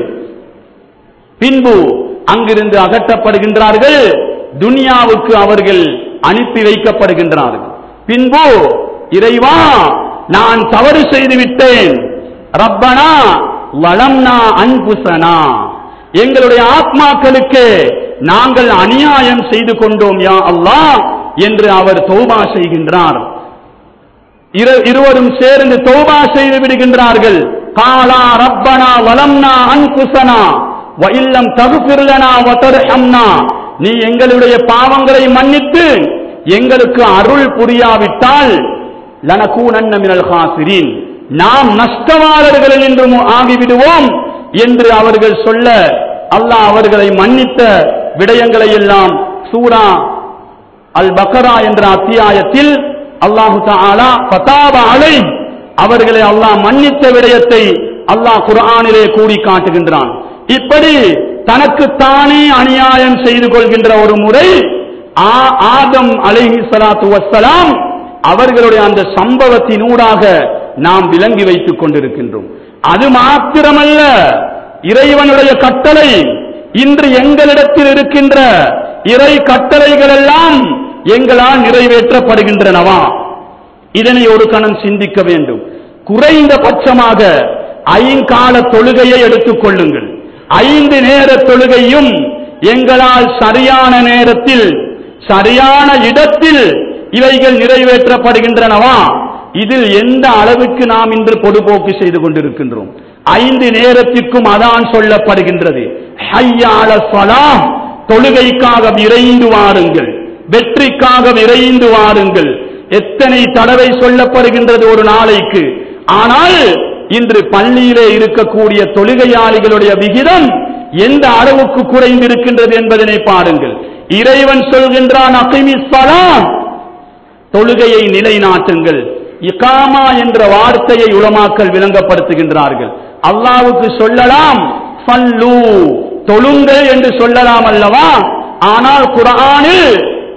பின்பு அங்கிருந்து அகற்றப்படுகின்றார்கள் துனியாவுக்கு அவர்கள் அனுப்பி வைக்கப்படுகின்றார்கள் பின்பு இறைவா நான் தவறு செய்து விட்டேன் ரப்பனா வளம்னா அன்புசனா எங்களுடைய ஆத்மாக்களுக்கு நாங்கள் அநியாயம் செய்து கொண்டோம் யா அல்லாஹ் என்று அவர் தௌபா செய்கின்றார் இரு- இருவரும் சேர்ந்து தௌபா செய்து விடுகின்றார்கள் காலா ரப்பனா வலம்னா அன்புசனா வ இல்லம் தகுபிர்லனா வதர்ஹம்னா நீ எங்களுடைய பாவங்களை மன்னித்து எங்களுக்கு அருள் புரியாவிட்டால் லனகூனன்ன மினல் காசிரீன் நாம் நஷ்டவாளர்கள் என்று ஆகிவிடுவோம் என்று அவர்கள் சொல்ல அல்லாஹ் அவர்களை மன்னித்த விடயங்களை எல்லாம் சூரா அல் பக்கரா என்ற அத்தியாயத்தில் அல்லாஹு தஆலா ஃபதாப அலை அவர்களை அல்லாஹ் மன்னித்த விடயத்தை அல்லாஹ் குர்ஆனிலே கூறி காட்டுகின்றான் இப்படி தனக்கு தானே அநியாயம் செய்து கொள்கின்ற ஒரு முறை ஆ- ஆதம் அலைஹி ஸலாத்து வஸ்ஸலாம் அவர்களுடைய அந்த சம்பவத்தினூடாக நாம் விளங்கி வைத்துக் கொண்டிருக்கின்றோம் அது மாத்திரமல்ல இறைவனுடைய கட்டளை இன்று எங்களிடத்தில் இருக்கின்ற இறை கட்டளைகள் எல்லாம் எங்களால் நிறைவேற்றப்படுகின்றனவா இதனை ஒரு கணம் சிந்திக்க வேண்டும் குறைந்த பட்சமாக ஐங்கால தொழுகையை எடுத்துக் கொள்ளுங்கள் ஐந்து நேர தொழுகையும் எங்களால் சரியான நேரத்தில் சரியான இடத்தில் இவைகள் நிறைவேற்றப்படுகின்றனவா இதில் எந்த அளவுக்கு நாம் இன்று பொதுபோக்கு செய்து கொண்டிருக்கின்றோம் ஐந்து நேரத்திற்கும் அதான் சொல்லப்படுகின்றது ஹய்யால ஸலாஹ் தொழுகைக்காக விரைந்து வாருங்கள் வெற்றிக்காக விரைந்து வாருங்கள் எத்தனை தடவை சொல்லப்படுகின்றது ஒரு நாளைக்கு ஆனால் இன்று பள்ளியிலே இருக்கக்கூடிய தொழுகையாளிகளுடைய விகிதம் எந்த அளவுக்கு குறைந்திருக்கின்றது என்பதனை பாருங்கள் இறைவன் சொல்கின்றான் அகிமிஸ்ஸலா தொழுகையை நிலைநாட்டுங்கள் இகாமா என்ற வார்த்தையை உலமாக்கல் விளங்கப்படுத்துகின்றார்கள் அல்லாவுக்கு சொல்லலாம் ஃபல்லு தொழுங்கள் என்று சொல்லலாம் அல்லவா ஆனால் குர்ஆனில்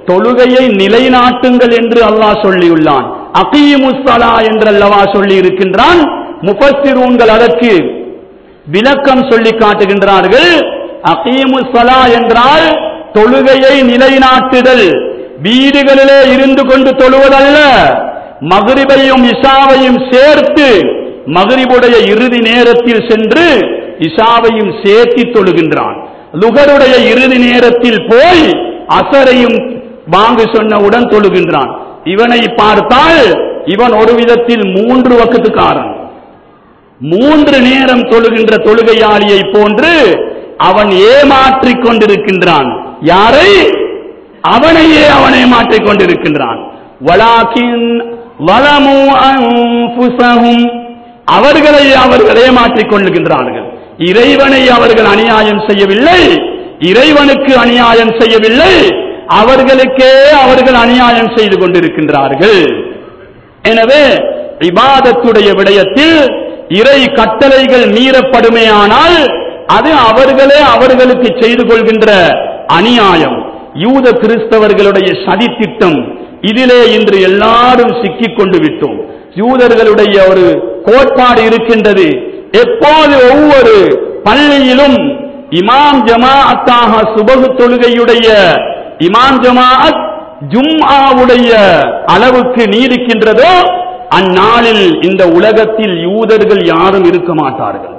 தொழுகையை நிலைநாட்டுங்கள் என்று அல்லாஹ் சொல்லியுள்ளான் அகீமுஸ்ஸலா என்றல்லவா சொல்லி இருக்கின்றான் முஃபஸ்ஸிரூன்கள் அதற்கு விளக்கம் சொல்லி காட்டுகின்றார்கள் அகீமுஸ்ஸலா என்றால் தொழுகையை நிலைநாட்டுதல் வீடுகளிலே இருந்து கொண்டு தொழுவதல்ல மகிரிபையும் இஷாவையும் சேர்த்து மகிரிபுடைய இறுதி நேரத்தில் சென்று இஷாவையும் சேர்த்தி தொழுகின்றான் லுகருடைய இறுதி நேரத்தில் போய் அசரையும் வாங்கு சொன்னவுடன் தொழுகின்றான் இவனை பார்த்தால் இவன் ஒரு விதத்தில் மூன்று வக்கத்துக்காரன் மூன்று நேரம் தொழுகின்ற தொழுகையாளியை போன்று அவன் ஏமாற்றிக் கொண்டிருக்கின்றான் யாரை அவனையே அவன் ஏமாற்றிக் கொண்டிருக்கின்றான் வலாக்கின் வலமு அன்புசகும் அவர்களை அவர்கள் ஏமாற்றிக் கொள்ளுகின்றார்கள் இறைவனை அவர்கள் அநியாயம் செய்யவில்லை இறைவனுக்கு அநியாயம் செய்யவில்லை அவர்களுக்கே அவர்கள் அநியாயம் செய்து கொண்டிருக்கின்றார்கள் எனவே இபாதத்துடைய விடயத்தில் இறை கட்டளைகள் மீறப்படுமேயானால் அது அவர்களே அவர்களுக்கு செய்து கொள்கின்ற அநியாயம் யூத கிறிஸ்தவர்களுடைய சதித்திட்டம் இதிலே இன்று எல்லாரும் சிக்கிக் கொண்டு விட்டோம் யூதர்களுடைய ஒரு கோட்பாடு இருக்கின்றது எப்போது ஒவ்வொரு பள்ளியிலும் இமாம் ஜமாஅத்தாக சுபகு தொழுகையுடைய இமாம் ஜமாஅத் ஜும்ஆவுடைய அளவுக்கு நீடிக்கின்றதோ அந்நாளில் இந்த உலகத்தில் யூதர்கள் யாரும் இருக்க மாட்டார்கள்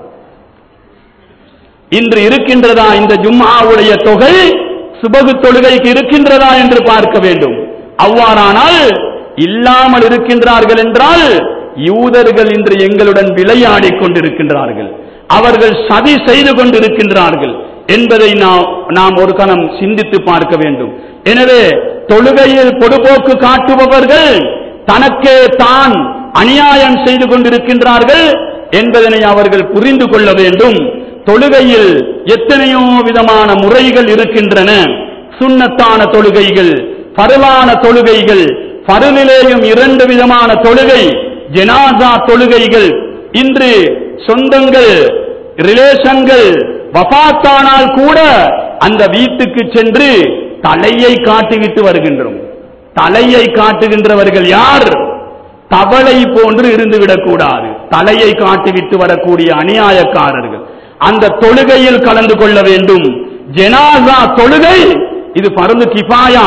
இன்று இருக்கின்றதா இந்த ஜும்ஆவுடைய தொகை சுபகு தொழுகைக்கு இருக்கின்றதா என்று பார்க்க வேண்டும் அவ்வாறானால் இல்லாமல் இருக்கின்றார்கள் என்றால் யூதர்கள் இன்று எங்களுடன் விளையாடிக் கொண்டிருக்கின்றார்கள் அவர்கள் சதி செய்து கொண்டிருக்கின்றார்கள் என்பதை நாம் நாம் ஒரு கணம் சிந்தித்து பார்க்க வேண்டும் எனவே தொழுகையில் பொடுபோக்கு காட்டுபவர்கள் தனக்கே தான் அநியாயம் செய்து கொண்டிருக்கின்றார்கள் என்பதனை அவர்கள் புரிந்து கொள்ள வேண்டும் தொழுகையில் எத்தனையோ விதமான முறைகள் இருக்கின்றன சுன்னத்தான தொழுகைகள் பருவான தொழுகைகள் பருவிலேயும் இரண்டு விதமான தொழுகை ஜனாசா தொழுகைகள் இன்று சொந்தங்கள் ரிலேஷன்கள் வபாத்தானால் கூட அந்த வீட்டுக்கு சென்று தலையை காட்டிவிட்டு வருகின்றோம் தலையை காட்டுகின்றவர்கள் யார் தவளை போன்று இருந்து விடக்கூடாது தலையை காட்டிவிட்டு வரக்கூடிய அநியாயக்காரர்கள் அந்த தொழுகையில் கலந்து கொள்ள வேண்டும் ஜெனாசா தொழுகை இது பருந்து கிஃபாயா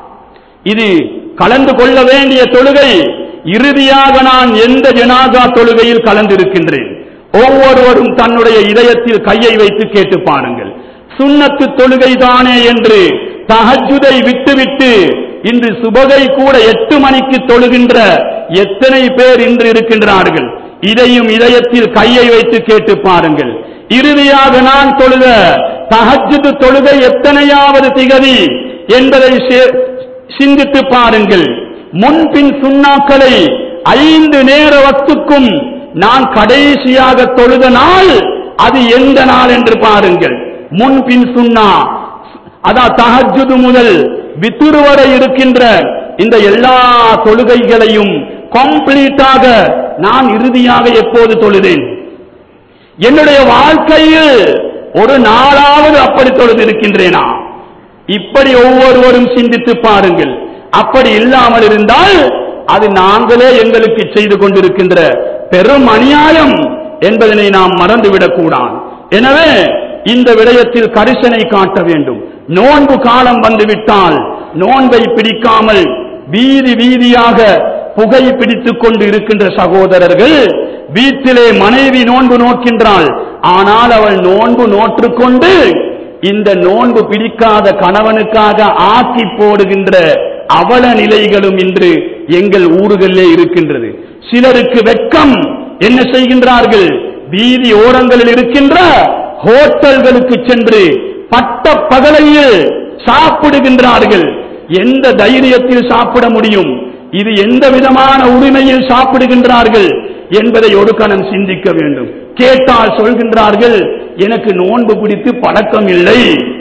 இது கலந்து கொள்ள வேண்டிய தொழுகை இறுதியாக நான் எந்த ஜனாசா தொழுகையில் கலந்திருக்கின்றேன் ஒவ்வொருவரும் தன்னுடைய இதயத்தில் கையை வைத்து கேட்டு பாருங்கள் சுன்னத்து தொழுகை தானே என்று தஹஜுதை விட்டுவிட்டு இன்று சுபகை கூட எட்டு மணிக்கு தொழுகின்ற எத்தனை பேர் இன்று இருக்கின்றார்கள் இதையும் இதயத்தில் கையை வைத்து கேட்டு பாருங்கள் இறுதியாக நான் தொழுத தஹஜுது தொழுகை எத்தனையாவது திகதி என்பதை சே- சிந்தித்து பாருங்கள் முன்பின் சுண்ணாக்களை ஐந்து நேர வத்துக்கும் நான் கடைசியாக தொழுத நாள் அது எந்த நாள் என்று பாருங்கள் முன்பின் சுன்னா அதான் தஹஜுது முதல் வித்துரு வரை இருக்கின்ற இந்த எல்லா தொழுகைகளையும் கம்ப்ளீட்டாக நான் இறுதியாக எப்போது தொழுதேன் என்னுடைய வாழ்க்கையில் ஒரு நாளாவது அப்படி தொழுது இருக்கின்றேனா இப்படி ஒவ்வொருவரும் சிந்தித்து பாருங்கள் அப்படி இல்லாமல் இருந்தால் அது நாங்களே எங்களுக்கு செய்து கொண்டிருக்கின்ற பெரும் அநியாயம் என்பதனை நாம் மறந்துவிடக் கூடாது எனவே இந்த விடயத்தில் கரிசனை காட்ட வேண்டும் நோன்பு காலம் வந்துவிட்டால் நோன்பை பிடிக்காமல் வீதி வீதியாக புகை பிடித்துக் கொண்டு இருக்கின்ற சகோதரர்கள் வீட்டிலே மனைவி நோன்பு நோக்கின்றாள் ஆனால் அவள் நோன்பு நோற்றுக்கொண்டு இந்த நோன்பு பிடிக்காத கணவனுக்காக ஆக்கி போடுகின்ற அவல நிலைகளும் இன்று எங்கள் ஊர்களிலே இருக்கின்றது சிலருக்கு வெட்கம் என்ன செய்கின்றார்கள் வீதி ஓரங்களில் இருக்கின்ற ஹோட்டல்களுக்கு சென்று பட்ட பகலையில் சாப்பிடுகின்றார்கள் எந்த தைரியத்தில் சாப்பிட முடியும் இது எந்த விதமான உரிமையில் சாப்பிடுகின்றார்கள் என்பதை ஒரு கணம் சிந்திக்க வேண்டும் கேட்டால் சொல்கின்றார்கள் எனக்கு நோன்பு பிடித்து பழக்கம் இல்லை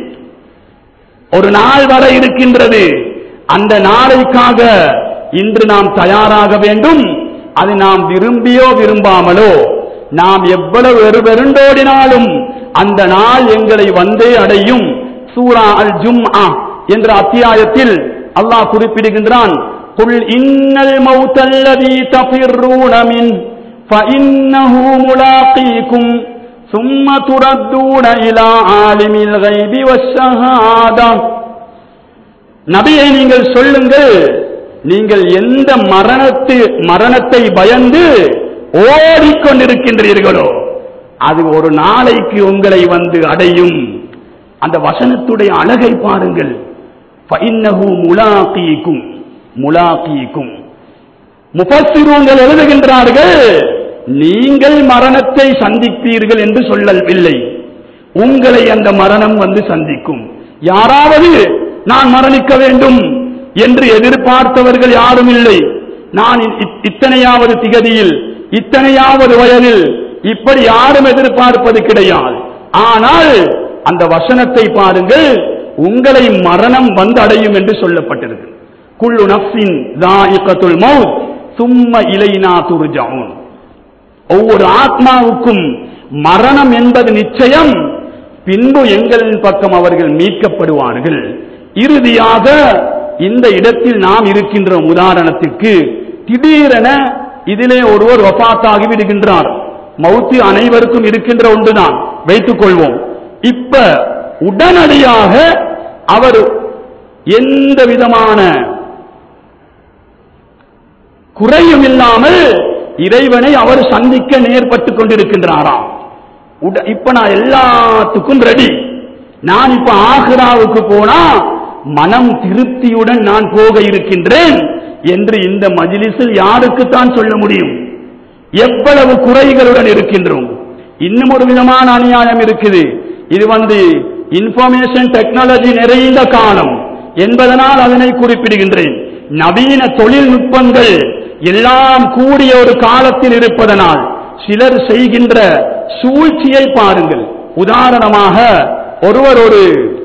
ஒரு நாள் வர இருக்கின்றது அந்த நாளைக்காக இன்று நாம் தயாராக வேண்டும் அது நாம் விரும்பியோ விரும்பாமலோ நாம் எவ்வளவு வெறுபெருண்டோடினாலும் அந்த நாள் எங்களை வந்தே அடையும் சூரா அல் ஜும்ஆ என்ற அத்தியாயத்தில் அல்லாஹ் குறிப்பிடுகின்றான் குல் இன்னல் மௌத்தல்லதி தஃபிர்ரூன மின் ஃபஇன்னஹு முலாகீக்கும் ثم تردون إلى عالم الغيب والشهادة நபியை நீங்கள் சொல்லுங்கள் நீங்கள் எந்த மரணத்து மரணத்தை பயந்து ஓடிக்கொண்டிருக்கின்றீர்களோ அது ஒரு நாளைக்கு உங்களை வந்து அடையும் அந்த வசனத்துடைய அழகை பாருங்கள் ஃபஇன்னஹு முலாகீக்கும் முலாகீக்கும் முஃபஸ்ஸிரூன்கள் எழுதுகின்றார்கள் நீங்கள் மரணத்தை சந்திப்பீர்கள் என்று சொல்லவில்லை உங்களை அந்த மரணம் வந்து சந்திக்கும் யாராவது நான் மரணிக்க வேண்டும் என்று எதிர்பார்த்தவர்கள் யாரும் இல்லை நான் இ- இத்தனையாவது திகதியில் இத்தனையாவது வயதில் இப்படி யாரும் எதிர்பார்ப்பது கிடையாது ஆனால் அந்த வசனத்தை பாருங்கள் உங்களை மரணம் வந்து அடையும் என்று சொல்லப்பட்டிருக்கு குள்ளு நஃப்ஸின் தாயிகத்துல் மௌத் சும்ம இலைனா துர்ஜாவுன் ஒவ்வொரு ஆத்மாவுக்கும் மரணம் என்பது நிச்சயம் பின்பு எங்களின் பக்கம் அவர்கள் மீட்கப்படுவார்கள் இறுதியாக இந்த இடத்தில் நாம் இருக்கின்றோம் உதாரணத்திற்கு திடீரென இதிலே ஒருவர் வபாத்தாகி விடுகின்றார் மௌத்து அனைவருக்கும் இருக்கின்ற ஒன்றுதான் வைத்துக் கொள்வோம் இப்ப உடனடியாக அவர் எந்த விதமான குறையும் இல்லாமல் இறைவனை அவர் சந்திக்க நேர்பட்டுக் கொண்டிருக்கின்றாராம் உட- இப்ப நான் எல்லாத்துக்கும் ரெடி நான் இப்ப ஆக்ராவுக்கு போனா மனம் திருப்தியுடன் நான் போக இருக்கின்றேன் என்று இந்த மஜ்லிஸில் யாருக்குத்தான் சொல்ல முடியும் எவ்வளவு குறைகளுடன் இருக்கின்றோம் இன்னும் ஒரு விதமான அநியாயம் இருக்குது இது வந்து இன்ஃபர்மேஷன் டெக்னாலஜி நிறைந்த காலம் என்பதனால் அதனை குறிப்பிடுகின்றேன் நவீன தொழில்நுட்பங்கள் எல்லாம் கூடிய ஒரு காலத்தில் இருப்பதனால் சிலர் செய்கின்ற சூழ்ச்சியை பாருங்கள் உதாரணமாக ஒருவர் ஒரு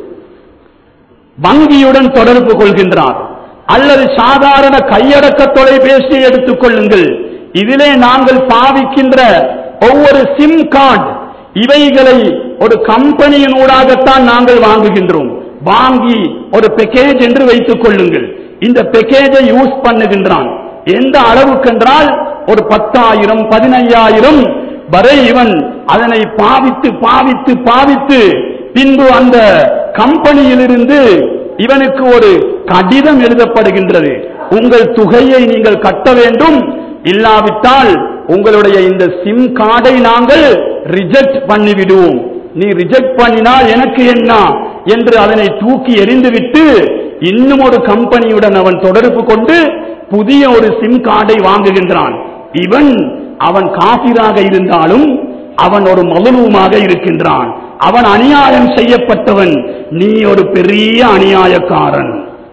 வங்கியுடன் தொடர்பு கொள்கின்றார் அல்லது சாதாரண கையடக்க தொலைபேசியை எடுத்துக் கொள்ளுங்கள் இதிலே நாங்கள் பாவிக்கின்ற ஒவ்வொரு சிம் கார்டு இவைகளை ஒரு கம்பெனியின் ஊடாகத்தான் நாங்கள் வாங்குகின்றோம் வாங்கி ஒரு பேக்கேஜ் என்று வைத்துக் கொள்ளுங்கள் இந்த பேக்கேஜை யூஸ் பண்ணுகின்றான் எந்த அளவுக்கென்றால் ஒரு பத்தாயிரம் பதினையாயிரம் வரை இவன் அதனை பாவித்து பாவித்து பாவித்து பின்பு அந்த கம்பெனியிலிருந்து இவனுக்கு ஒரு கடிதம் எழுதப்படுகின்றது உங்கள் தொகையை நீங்கள் கட்ட வேண்டும் இல்லாவிட்டால் உங்களுடைய இந்த சிம் கார்டை நாங்கள் ரிஜெக்ட் பண்ணி விடுவோம் நீ ரிஜெக்ட் பண்ணினால் எனக்கு என்ன என்று அதனை தூக்கி எறிந்துவிட்டு இன்னும் ஒரு கம்பெனியுடன் அவன் தொடர்பு கொண்டு புதிய ஒரு சிம் கார்டை வாங்குகின்றான் இவன் அவன் காபிராக இருந்தாலும் அவன் ஒரு மதுலூமாக இருக்கின்றான் அவன் அநியாயம் செய்யப்பட்டவன் நீ ஒரு பெரிய அநியாயக்காரன்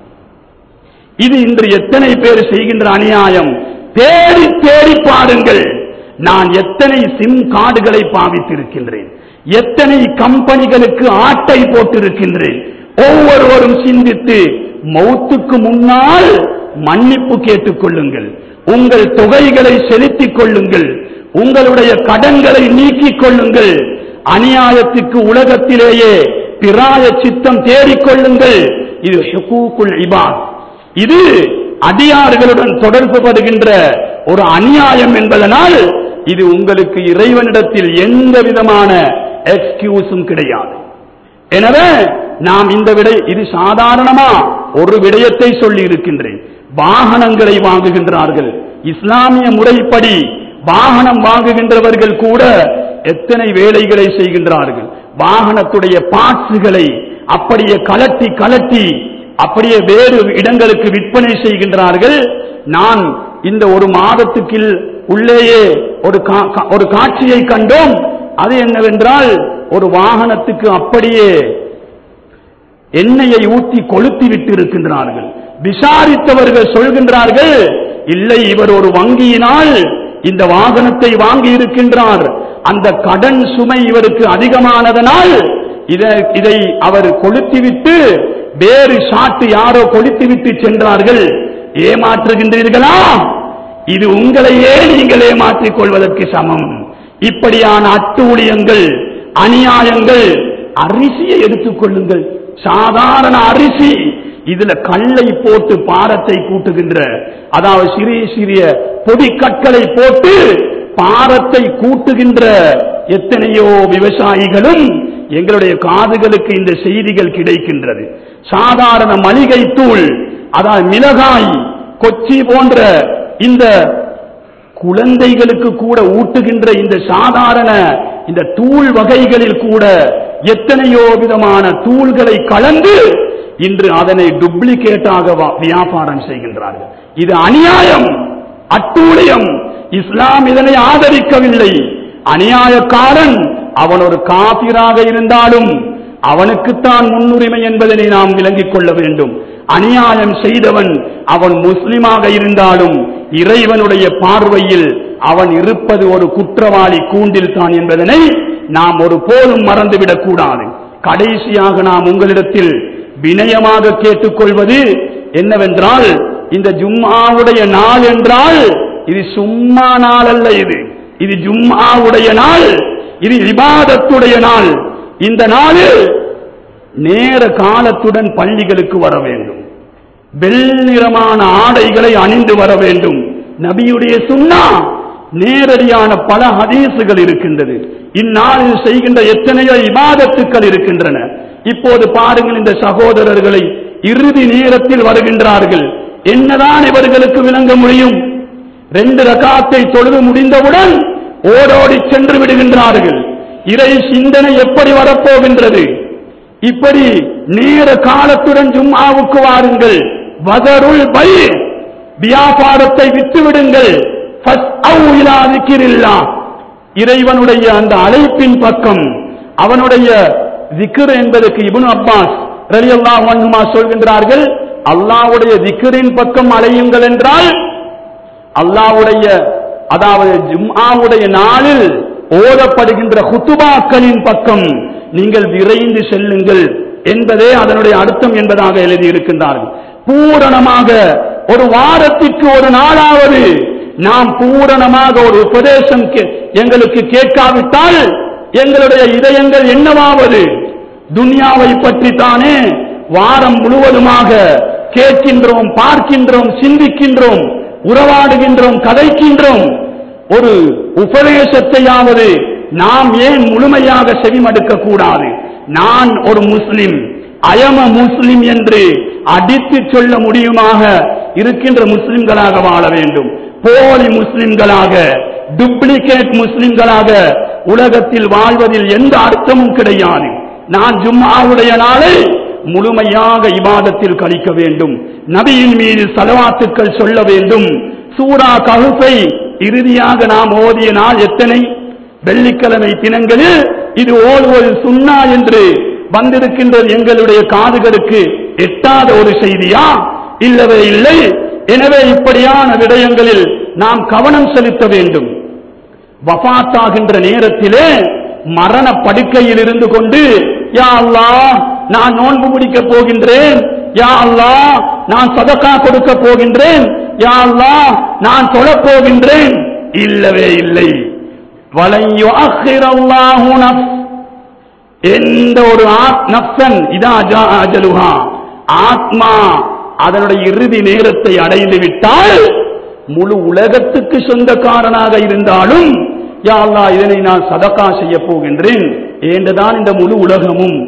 இது இன்று எத்தனை பேர் செய்கின்ற அநியாயம் தேடி தேடி பாருங்கள் நான் எத்தனை சிம் கார்டுகளை பாவித்திருக்கின்றேன் எத்தனை கம்பெனிகளுக்கு ஆட்டை போட்டிருக்கின்றேன் ஒவ்வொருவரும் சிந்தித்து மௌத்துக்கு முன்னால் மன்னிப்பு கேட்டுக் கொள்ளுங்கள் உங்கள் தொகைகளை செலுத்திக் கொள்ளுங்கள் உங்களுடைய கடன்களை நீக்கிக் கொள்ளுங்கள் அநியாயத்துக்கு உலகத்திலேயே பிராய சித்தம் தேடிக்கொள்ளுங்கள் இது ஹுகூக்குல் இபாத் இது அடியார்களுடன் தொடர்பு படுகின்ற ஒரு அநியாயம் என்பதனால் இது உங்களுக்கு இறைவனிடத்தில் எந்த விதமான எக்ஸ்கியூஸும் கிடையாது எனவே நாம் இந்த விடை இது சாதாரணமா ஒரு விடயத்தை சொல்லி இருக்கின்றேன் வாகனங்களை வாங்குகின்றார்கள் இஸ்லாமிய முறைப்படி வாகனம் வாங்குகின்றவர்கள் கூட எத்தனை வேலைகளை செய்கின்றார்கள் வாகனத்துடைய பார்ட்ஸுகளை அப்படியே கலட்டி கலட்டி அப்படியே வேறு இடங்களுக்கு விற்பனை செய்கின்றார்கள் நான் இந்த ஒரு மாதத்துக்கு உள்ளேயே ஒரு கா- கா- ஒரு காட்சியை கண்டோம் அது என்னவென்றால் ஒரு வாகனத்துக்கு அப்படியே எண்ணெயை ஊற்றி கொளுத்தி விட்டு இருக்கின்றார்கள் விசாரித்தவர்கள் சொல்கின்றார்கள் இல்லை இவர் ஒரு வங்கியினால் இந்த வாகனத்தை வாங்கி இருக்கின்றார் அந்த கடன் சுமை இவருக்கு அதிகமானதனால் இத- இதை அவர் கொளுத்திவிட்டு வேறு சாட்டு யாரோ கொளுத்திவிட்டு சென்றார்கள் ஏமாற்றுகின்றீர்களா இது உங்களையே நீங்கள் ஏமாற்றிக் கொள்வதற்கு சமம் இப்படியான அட்டூழியங்கள் அநியாயங்கள் அரிசியை எடுத்துக் கொள்ளுங்கள் சாதாரண அரிசி இதுல கல்லை போட்டு பாரத்தை கூட்டுகின்ற அதாவது சிறிய சிறிய பொடி கற்களை போட்டு பாரத்தை கூட்டுகின்ற எத்தனையோ விவசாயிகளும் எங்களுடைய காதுகளுக்கு இந்த செய்திகள் கிடைக்கின்றது சாதாரண மளிகை தூள் அதாவது மிளகாய் கொச்சி போன்ற இந்த குழந்தைகளுக்கு கூட ஊட்டுகின்ற இந்த சாதாரண இந்த தூள் வகைகளில் கூட எத்தனையோ விதமான தூள்களை கலந்து இன்று அதனை டூப்ளிகேட்டாக வா- வியாபாரம் செய்கின்றார்கள் இது அநியாயம் அட்டூழியம் இஸ்லாம் இதனை ஆதரிக்கவில்லை அநியாயக்காரன் அவன் ஒரு காபிராக இருந்தாலும் அவனுக்குத்தான் முன்னுரிமை என்பதனை நாம் விளங்கிக் கொள்ள வேண்டும் அநியாயம் செய்தவன் அவன் முஸ்லிமாக இருந்தாலும் இறைவனுடைய பார்வையில் அவன் இருப்பது ஒரு குற்றவாளி கூண்டில் தான் என்பதனை நாம் ஒரு போதும் மறந்துவிடக் கூடாது கடைசியாக நாம் உங்களிடத்தில் வினயமாக கேட்டுக்கொள்வது என்னவென்றால் இந்த ஜும்மாவுடைய நாள் என்றால் இது சும்மா நாள் அல்ல இது இது ஜும்மாவுடைய நாள் இது இபாதத்துடைய நாள் இந்த நாளில் நேர காலத்துடன் பள்ளிகளுக்கு வர வேண்டும் வெள்நிறமான ஆடைகளை அணிந்து வர வேண்டும் நபியுடைய சுன்னா நேரடியான பல ஹதீசுகள் இருக்கின்றது இந்நாளில் செய்கின்ற எத்தனையோ இபாதத்துக்கள் இருக்கின்றன இப்போது பாருங்கள் இந்த சகோதரர்களை இறுதி நேரத்தில் வருகின்றார்கள் என்னதான் இவர்களுக்கு விளங்க முடியும் ரெண்டு ரகாத்தை தொழுது முடிந்தவுடன் ஓடோடி சென்று விடுகின்றார்கள் இறை சிந்தனை எப்படி வரப்போகின்றது இப்படி நேர காலத்துடன் ஜும்மாவுக்கு வாருங்கள் வதருள் பை வியாபாரத்தை விட்டுவிடுங்கள் ஃபஸ்அவு இலா திக்ரில்லாஹ். இறைவனுடைய அந்த அழைப்பின் பக்கம் அவனுடைய திக்ர் என்பதற்கு இப்னு அப்பாஸ் ரலியல்லாஹு அன்ஹுமா சொல்கின்றார்கள் அல்லாஹ்வுடைய திக்ரின் பக்கம் அலையுங்கள் என்றால் அல்லாஹ்வுடைய அதாவது ஜும்ஆவுடைய நாளில் ஓதப்படுகின்ற குத்துபாக்களின் பக்கம் நீங்கள் விரைந்து செல்லுங்கள் என்பதே அதனுடைய அர்த்தம் என்பதாக எழுதியிருக்கின்றார்கள் பூரணமாக ஒரு வாரத்திற்கு ஒரு நாளாவது நாம் பூரணமாக ஒரு உபதேசம் கே- எங்களுக்கு கேட்காவிட்டால் எங்களுடைய இதயங்கள் என்னவாவது துனியாவை பற்றி தானே வாரம் முழுவதுமாக கேட்கின்றோம் பார்க்கின்றோம் சிந்திக்கின்றோம் உறவாடுகின்றோம் கதைக்கின்றோம் ஒரு உபதேசத்தையாவது நாம் ஏன் முழுமையாக செவிமடுக்க கூடாது நான் ஒரு முஸ்லிம் அயம முஸ்லிம் என்று அடித்து சொல்ல முடியுமாக இருக்கின்ற முஸ்லிம்களாக வாழ வேண்டும் போலி முஸ்லிம்களாக டூப்ளிகேட் முஸ்லிம்களாக உலகத்தில் வாழ்வதில் எந்த அர்த்தமும் கிடையாது நான் ஜும்மாவுடைய நாளை முழுமையாக இபாதத்தில் கழிக்க வேண்டும் நபியின் மீது சலவாத்துக்கள் சொல்ல வேண்டும் சூரா கஹுஃபை இறுதியாக நாம் ஓதிய நாள் எத்தனை வெள்ளிக்கிழமை தினங்களில் இது ஓடுவது சுன்னா என்று வந்திருக்கின்றது எங்களுடைய காதுகளுக்கு எட்டாத ஒரு செய்தியா இல்லவே இல்லை எனவே இப்படியான விடயங்களில் நாம் கவனம் செலுத்த வேண்டும் வஃபாத்தாகின்ற நேரத்திலே மரண படுக்கையில் இருந்து கொண்டு யா அல்லாஹ் நான் நோன்பு முடிக்க போகின்றேன் யா அல்லாஹ் நான் சதக்கா கொடுக்க போகின்றேன் யா அல்லாஹ் நான் தொழப் போகின்றேன் இல்லவே இல்லை வலன் யுஅக்கிரல்லாஹு நஃப்ஸ் எந்த ஒரு ஆத்- நஃப்சன் இதா ஜா அஜலுஹா ஆத்மா அதனுடைய இறுதி நேரத்தை அடைந்து விட்டால் முழு உலகத்துக்கு சொந்தக்காரனாக இருந்தாலும் யா அல்லாஹ் இதனை நான் சதக்கா செய்ய போகின்றேன் ஏண்டுதான் இந்த முழு உலகமும்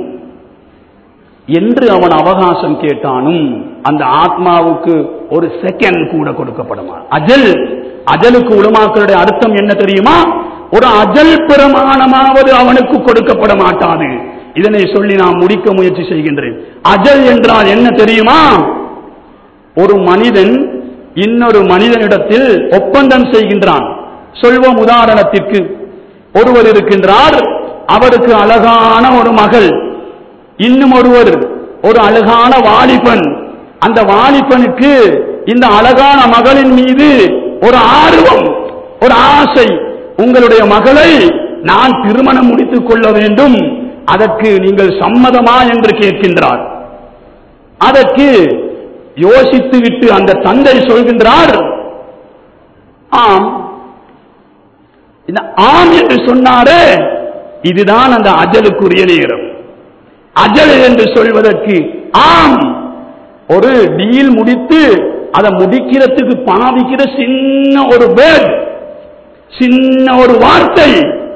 என்று அவன் அவகாசம் கேட்டானும் அந்த ஆத்மாவுக்கு ஒரு செகண்ட் கூட கொடுக்கப்படுமா அஜல் அஜலுக்கு உலமாக்களுடைய அர்த்தம் என்ன தெரியுமா ஒரு அஜல் பிரமாணமாவது அவனுக்கு கொடுக்கப்பட மாட்டாது இதனை சொல்லி நான் முடிக்க முயற்சி செய்கின்றேன் அஜல் என்றால் என்ன தெரியுமா ஒரு மனிதன் இன்னொரு மனிதனிடத்தில் ஒப்பந்தம் செய்கின்றான் சொல்வோம் உதாரணத்திற்கு ஒருவர் இருக்கின்றார் அவருக்கு அழகான ஒரு மகள் இன்னும் ஒருவர் ஒரு அழகான வாலிபன் அந்த வாலிபனுக்கு இந்த அழகான மகளின் மீது ஒரு ஆர்வம் ஒரு ஆசை உங்களுடைய மகளை நான் திருமணம் முடித்துக் கொள்ள வேண்டும் அதற்கு நீங்கள் சம்மதமா என்று கேட்கின்றார் அதற்கு யோசித்து விட்டு அந்த தந்தை சொல்கின்றார் ஆம் இந்த ஆம் என்று சொன்னாரே இதுதான் அந்த அஜலுக்குரிய நேரம் அஜல் என்று சொல்வதற்கு ஆம் ஒரு டீல் முடித்து அதை முடிக்கிறதுக்கு பாவிக்கிற சின்ன ஒரு வேர்ட் சின்ன ஒரு வார்த்தை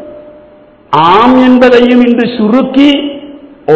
ஆம் என்பதையும் இன்று சுருக்கி ஓ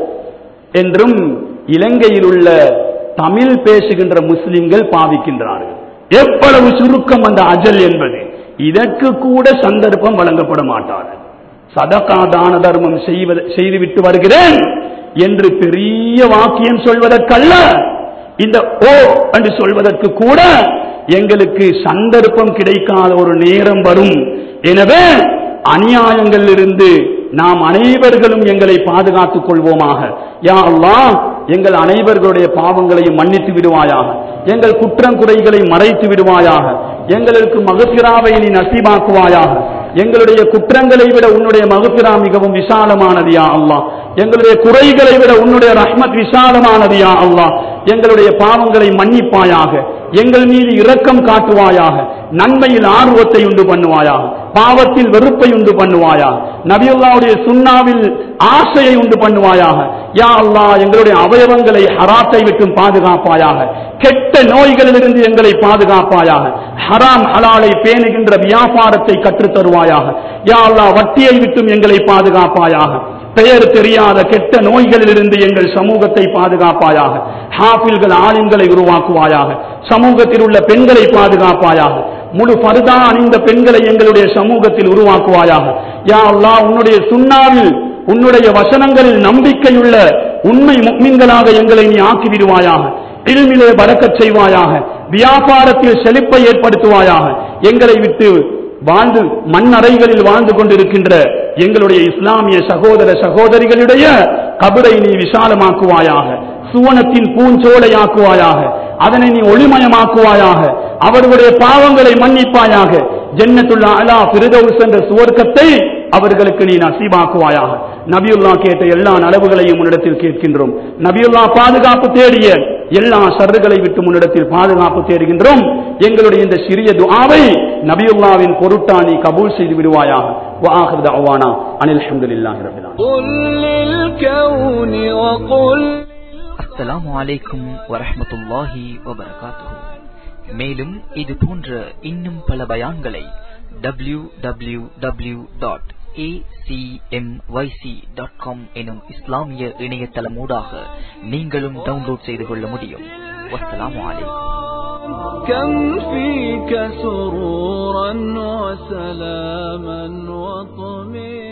என்றும் இலங்கையில் உள்ள தமிழ் பேசுகின்ற முஸ்லிம்கள் பாவிக்கின்றார்கள் எவ்வளவு சுருக்கம் அந்த அஜல் என்பது இதற்கு கூட சந்தர்ப்பம் வழங்கப்பட மாட்டார்கள் சதகா தான தர்மம் செய்வது செய்துவிட்டு வருகிறேன் என்று பெரிய வாக்கியம் சொல்வதற்கல்ல இந்த ஓ என்று சொல்வதற்கு கூட எங்களுக்கு சந்தர்ப்பம் கிடைக்காத ஒரு நேரம் வரும் எனவே அநியாயங்களிலிருந்து நாம் அனைவர்களும் எங்களை பாதுகாத்துக் கொள்வோமாக யா அல்லாஹ் எங்கள் அனைவர்களுடைய பாவங்களையும் மன்னித்து விடுவாயாக எங்கள் குற்றம் குறைகளை மறைத்து விடுவாயாக எங்களுக்கு மகசிராவை நீ நசீபாக்குவாயாக எங்களுடைய குற்றங்களை விட உன்னுடைய மகசிரா மிகவும் விசாலமானது யா அல்லாஹ் எங்களுடைய குறைகளை விட உன்னுடைய ரஹ்மத் விசாலமானது யா அல்லாஹ் எங்களுடைய பாவங்களை மன்னிப்பாயாக எங்கள் மீது இரக்கம் காட்டுவாயாக நன்மையில் ஆர்வத்தை உண்டு பண்ணுவாயாக பாவத்தில் வெறுப்பை உண்டு பண்ணுவாயா நபியுல்லாவுடைய சுண்ணாவில் ஆசையை உண்டு பண்ணுவாயாக யா அல்லாஹ் எங்களுடைய அவயவங்களை ஹராத்தை விட்டும் பாதுகாப்பாயாக கெட்ட நோய்களிலிருந்து எங்களை பாதுகாப்பாயாக ஹராம் ஹலாலை பேணுகின்ற வியாபாரத்தை கற்றுத் தருவாயாக யா அல்லாஹ் வட்டியை விட்டும் எங்களை பாதுகாப்பாயாக பெயர் தெரியாத கெட்ட நோய்களிலிருந்து எங்கள் சமூகத்தை பாதுகாப்பாயாக ஹாஃபில்கள் ஆலிம்களை உருவாக்குவாயாக சமூகத்தில் உள்ள பெண்களை பாதுகாப்பாயாக முழு பருதா அணிந்த பெண்களை எங்களுடைய சமூகத்தில் உருவாக்குவாயாக யா அல்லாஹ் உன்னுடைய சுண்ணாவில் உன்னுடைய வசனங்களில் நம்பிக்கையுள்ள உண்மை முக்மின்களாக எங்களை நீ ஆக்கிவிடுவாயாக இல்மிலே பறக்கச் செய்வாயாக வியாபாரத்தில் செழிப்பை ஏற்படுத்துவாயாக எங்களை விட்டு வாழ்ந்து மண்ணறைகளில் வாழ்ந்து கொண்டிருக்கின்ற எங்களுடைய இஸ்லாமிய சகோதர சகோதரிகளுடைய கபரை நீ விசாலமாக்குவாயாக சுவனத்தின் பூஞ்சோலையாக்குவாயாக அதனை நீ ஒளிமயமாக்குவாயாக அவர்களுடைய பாவங்களை மன்னிப்பாயாக ஜன்னத்துள்ள அலா பிரதவுஸ் என்ற சுவர்க்கத்தை அவர்களுக்கு நீ நசீபாக்குவாயாக நபியுல்லா கேட்ட எல்லா நலவுகளையும் உன்னிடத்தில் கேட்கின்றோம் நபியுல்லா பாதுகாப்பு தேடிய எல்லா சர்றுகளை விட்டு முன்னிடத்தில் பாதுகாப்பு தேடுகின்றோம் எங்களுடைய இந்த சிறிய துஆவை நபியுல்லாவின் பொருட்டா நீ கபூல் செய்து விடுவாயாக وآخر دعوانا أن الحمد لله رب العالمين قل للكون وقل அஸ்ஸலாமு அலைக்கும் வரஹ்மத்துல்லாஹி வபரகாத்துஹு மேலும் இது போன்ற இன்னும் பல பயான்களை W W W dot dot com எனும் இஸ்லாமிய இணையதளமூடாக நீங்களும் டவுன்லோட் செய்து கொள்ள முடியும் வஸ்ஸலாமு அலைக்கும் كم فيك سرورا وسلاما وطمئنا